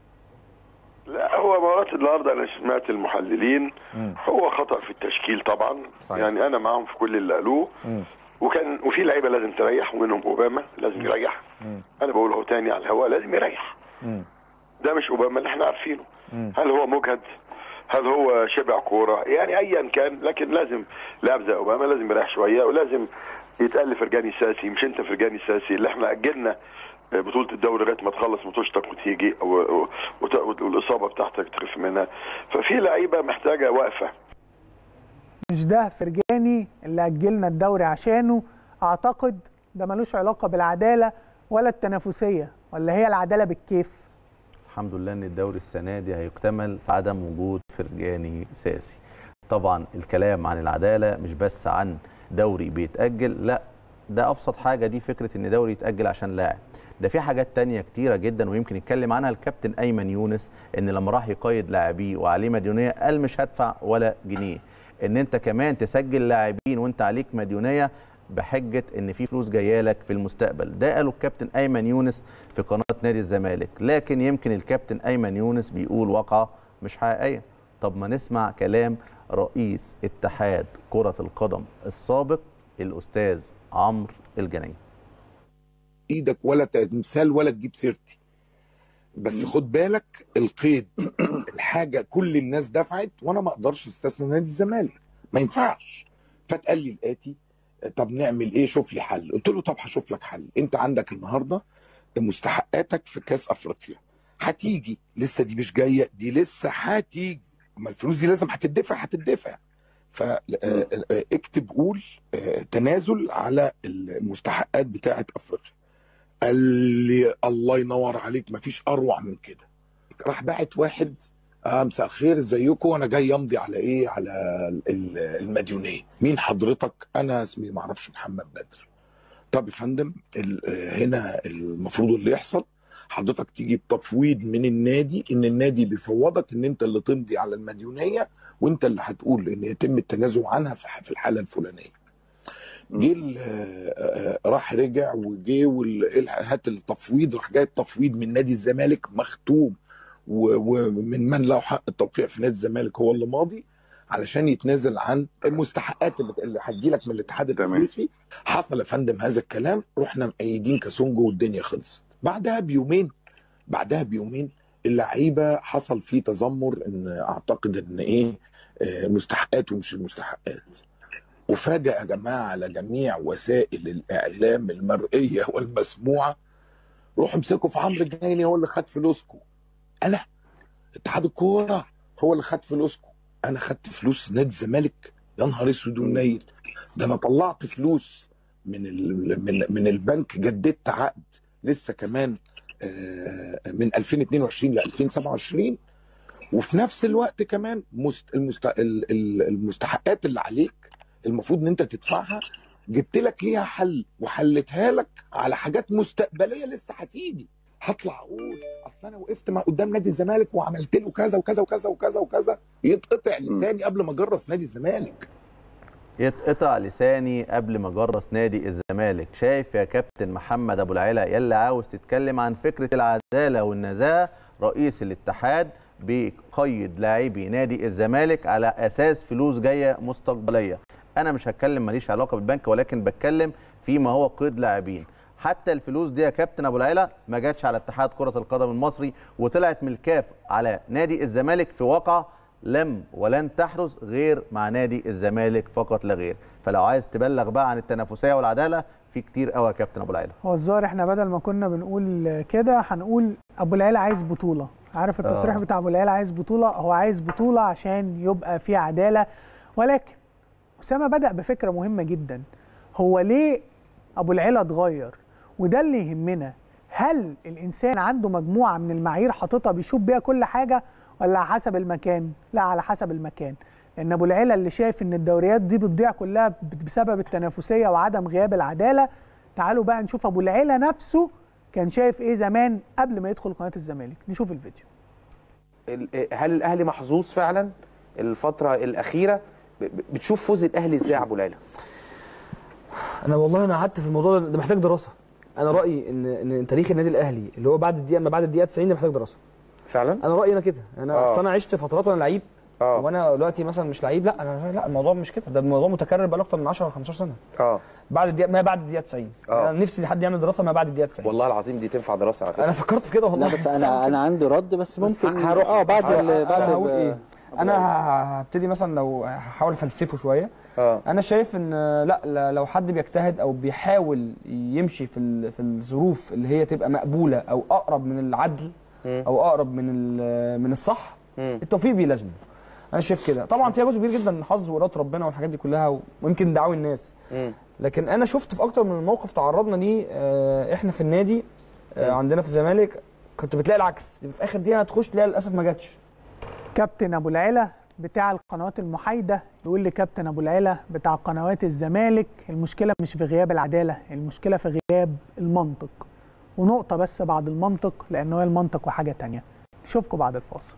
لا هو مباراة النهارده انا سمعت المحللين هو خطأ في التشكيل طبعا صحيح. يعني انا معاهم في كل اللي قالوه وكان وفي لعيبه لازم تريح ومنهم اوباما لازم يريح انا بقول هو تاني على الهواء لازم يريح ده مش اوباما اللي احنا عارفينه هل هو مجهد هل هو شبع كوره يعني ايا كان لكن لازم لاعب زي اوباما لازم يريح شويه ولازم يتقل فرجاني ساسي مش انت فرجاني ساسي اللي احنا اجلنا بطوله الدوري لغايه ما تخلص ماتشتك وتيجي و- وت- والاصابه بتاعتك تخف منها ففي لعيبه محتاجه وقفه مش ده فرجاني اللي اجلنا الدوري عشانه اعتقد ده ملوش علاقه بالعداله ولا التنافسيه ولا هي العداله بالكيف الحمد لله ان الدوري السنه دي هيكتمل في عدم وجود فرجاني ساسي طبعا الكلام عن العداله مش بس عن دوري بيتاجل لا ده ابسط حاجه دي فكره ان دوري يتاجل عشان لاعب ده في حاجات تانية كتيرة جدا ويمكن يتكلم عنها الكابتن أيمن يونس إن لما راح يقيد لاعبيه وعليه مديونية قال مش هدفع ولا جنيه إن أنت كمان تسجل لاعبين وأنت عليك مديونية بحجة إن في فلوس جاية لك في المستقبل ده قاله الكابتن أيمن يونس في قناة نادي الزمالك لكن يمكن الكابتن أيمن يونس بيقول واقعة مش حقيقية طب ما نسمع كلام رئيس اتحاد كرة القدم السابق الأستاذ عمرو الجنايي ايدك ولا تمثال ولا تجيب سيرتي بس خد بالك القيد الحاجه كل الناس دفعت وانا ما اقدرش استثنى نادي الزمالك ما ينفعش فتقال لي الاتي طب نعمل ايه شوف لي حل قلت له طب هشوف لك حل انت عندك النهارده مستحقاتك في كاس افريقيا هتيجي لسه دي مش جايه دي لسه هتيجي اما الفلوس دي لازم هتدفع هتدفع فاكتب قول آه، تنازل على المستحقات بتاعه افريقيا قال لي الله ينور عليك مفيش اروع من كده راح باعت واحد اه مساء الخير ازيكم وانا جاي امضي على ايه على ال- المديونيه مين حضرتك انا اسمي ما اعرفش محمد بدر طب يا فندم ال- آه، هنا المفروض اللي يحصل حضرتك تيجي بتفويض من النادي ان النادي بيفوضك ان انت اللي تمضي على المديونيه وانت اللي هتقول ان يتم التنازل عنها في في الحاله الفلانيه جه ال- آه، آه، راح رجع وجه وال- هات التفويض راح جايب تفويض من نادي الزمالك مختوم و- ومن من له حق التوقيع في نادي الزمالك هو اللي ماضي علشان يتنازل عن المستحقات اللي اللي هتجيلك من الاتحاد الافريقي حصل يا فندم هذا الكلام رحنا مأيدين كاسونجو والدنيا خلصت بعدها بيومين بعدها بيومين اللعيبه حصل فيه تذمر ان اعتقد ان ايه آه، مستحقات ومش المستحقات وفاجأ يا جماعه على جميع وسائل الاعلام المرئيه والمسموعه روحوا امسكوا في عمرو الجنايني هو اللي خد فلوسكم انا اتحاد الكوره هو اللي خد فلوسكم انا خدت فلوس نادي الزمالك يا نهار اسود ونيل ده انا طلعت فلوس من ال... من من البنك جددت عقد لسه كمان آه، من 2022 ل 2027 وفي نفس الوقت كمان مست... المست... ال- ال- المستحقات اللي عليك المفروض ان انت تدفعها جبت لك ليها حل وحلتها لك على حاجات مستقبليه لسه هتيجي هطلع اقول اصل انا وقفت مع قدام نادي الزمالك وعملت له كذا وكذا وكذا وكذا وكذا يتقطع لساني قبل ما اجرس نادي الزمالك يتقطع لساني قبل ما اجرس نادي الزمالك شايف يا كابتن محمد ابو العلا يلا عاوز تتكلم عن فكره العداله والنزاهه رئيس الاتحاد بيقيد لاعبي نادي الزمالك على اساس فلوس جايه مستقبليه انا مش هتكلم ماليش علاقه بالبنك ولكن بتكلم فيما هو قيد لاعبين حتى الفلوس دي يا كابتن ابو العلا ما جاتش على اتحاد كره القدم المصري وطلعت من الكاف على نادي الزمالك في واقع لم ولن تحرز غير مع نادي الزمالك فقط لا غير فلو عايز تبلغ بقى عن التنافسيه والعداله في كتير قوي يا كابتن ابو العلا هو الظاهر احنا بدل ما كنا بنقول كده هنقول ابو العيله عايز بطوله عارف التصريح آه. بتاع ابو العيله عايز بطوله هو عايز بطوله عشان يبقى في عداله ولكن اسامه بدا بفكره مهمه جدا هو ليه ابو العيله اتغير وده اللي يهمنا هل الانسان عنده مجموعه من المعايير حاططها بيشوف بيها كل حاجه ولا على حسب المكان لا على حسب المكان لان ابو العيله اللي شايف ان الدوريات دي بتضيع كلها بسبب التنافسيه وعدم غياب العداله تعالوا بقى نشوف ابو العيله نفسه كان شايف ايه زمان قبل ما يدخل قناه الزمالك نشوف الفيديو ال- هل الاهلي محظوظ فعلا الفتره الاخيره ب- ب- بتشوف فوز الاهلي ازاي يا ابو العيله انا والله انا قعدت في الموضوع ده ده محتاج دراسه انا رايي ان ان تاريخ النادي الاهلي اللي هو بعد الدقيقه ما بعد الدقيقه 90 ده محتاج دراسه فعلا انا رايي انا كده انا آه. اصل انا عشت فترات وانا لعيب اه وانا دلوقتي مثلا مش لعيب لا انا لا الموضوع مش كده ده الموضوع متكرر بقاله اكتر من 10 او 15 سنه اه بعد الدقيقه ما بعد الدقيقه 90 آه. انا نفسي حد يعمل دراسه ما بعد الدقيقه 90 والله العظيم دي تنفع دراسه على فكره انا فكرت في كده والله لا بس انا انا عندي رد بس ممكن هروح اه بعد أنا- ال- بعد انا هقول ال- ايه انا ه- هبتدي مثلا لو هحاول افلسفه شويه اه انا شايف ان لا لا- لو حد بيجتهد او بيحاول يمشي في ال- في الظروف اللي هي تبقى مقبوله او اقرب من العدل او اقرب من ال- من الصح التوفيق بيلازمه انا شايف كده طبعا فيها جزء كبير جدا من حظ واراده ربنا والحاجات دي كلها ويمكن دعاوي الناس لكن انا شفت في اكتر من موقف تعرضنا ليه آه، احنا في النادي آه، عندنا في الزمالك كنت بتلاقي العكس في اخر دقيقه هتخش تلاقي للاسف ما جاتش كابتن ابو العيله بتاع القنوات المحايده يقول لي كابتن ابو العلا بتاع قنوات الزمالك المشكله مش في غياب العداله المشكله في غياب المنطق ونقطه بس بعد المنطق لان هو المنطق وحاجه تانية نشوفكم بعد الفاصل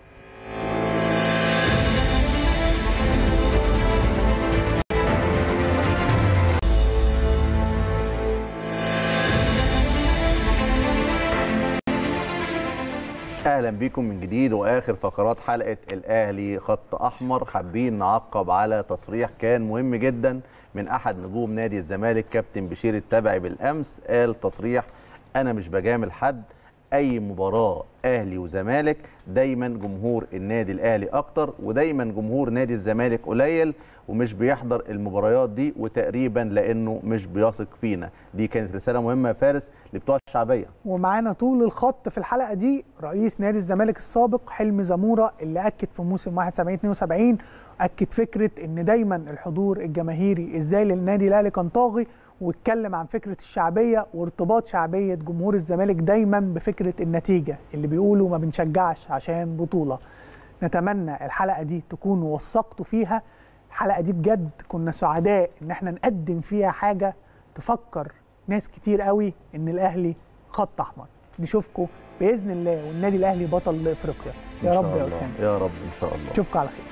اهلا بيكم من جديد واخر فقرات حلقه الاهلي خط احمر حابين نعقب على تصريح كان مهم جدا من احد نجوم نادي الزمالك كابتن بشير التبعي بالامس قال تصريح انا مش بجامل حد اي مباراه اهلي وزمالك دايما جمهور النادي الاهلي اكتر ودايما جمهور نادي الزمالك قليل ومش بيحضر المباريات دي وتقريبا لانه مش بيثق فينا دي كانت رساله مهمه يا فارس لبتوع الشعبيه ومعانا طول الخط في الحلقه دي رئيس نادي الزمالك السابق حلمي زموره اللي اكد في موسم 71 72 اكد فكره ان دايما الحضور الجماهيري ازاي للنادي الاهلي كان طاغي واتكلم عن فكره الشعبيه وارتباط شعبيه جمهور الزمالك دايما بفكره النتيجه اللي بيقولوا ما بنشجعش عشان بطوله نتمنى الحلقه دي تكونوا وثقتوا فيها الحلقه دي بجد كنا سعداء ان احنا نقدم فيها حاجه تفكر ناس كتير قوي ان الاهلي خط احمر نشوفكم باذن الله والنادي الاهلي بطل افريقيا يا إن رب شاء يا الله. اسامه يا رب ان شاء الله نشوفكم على خير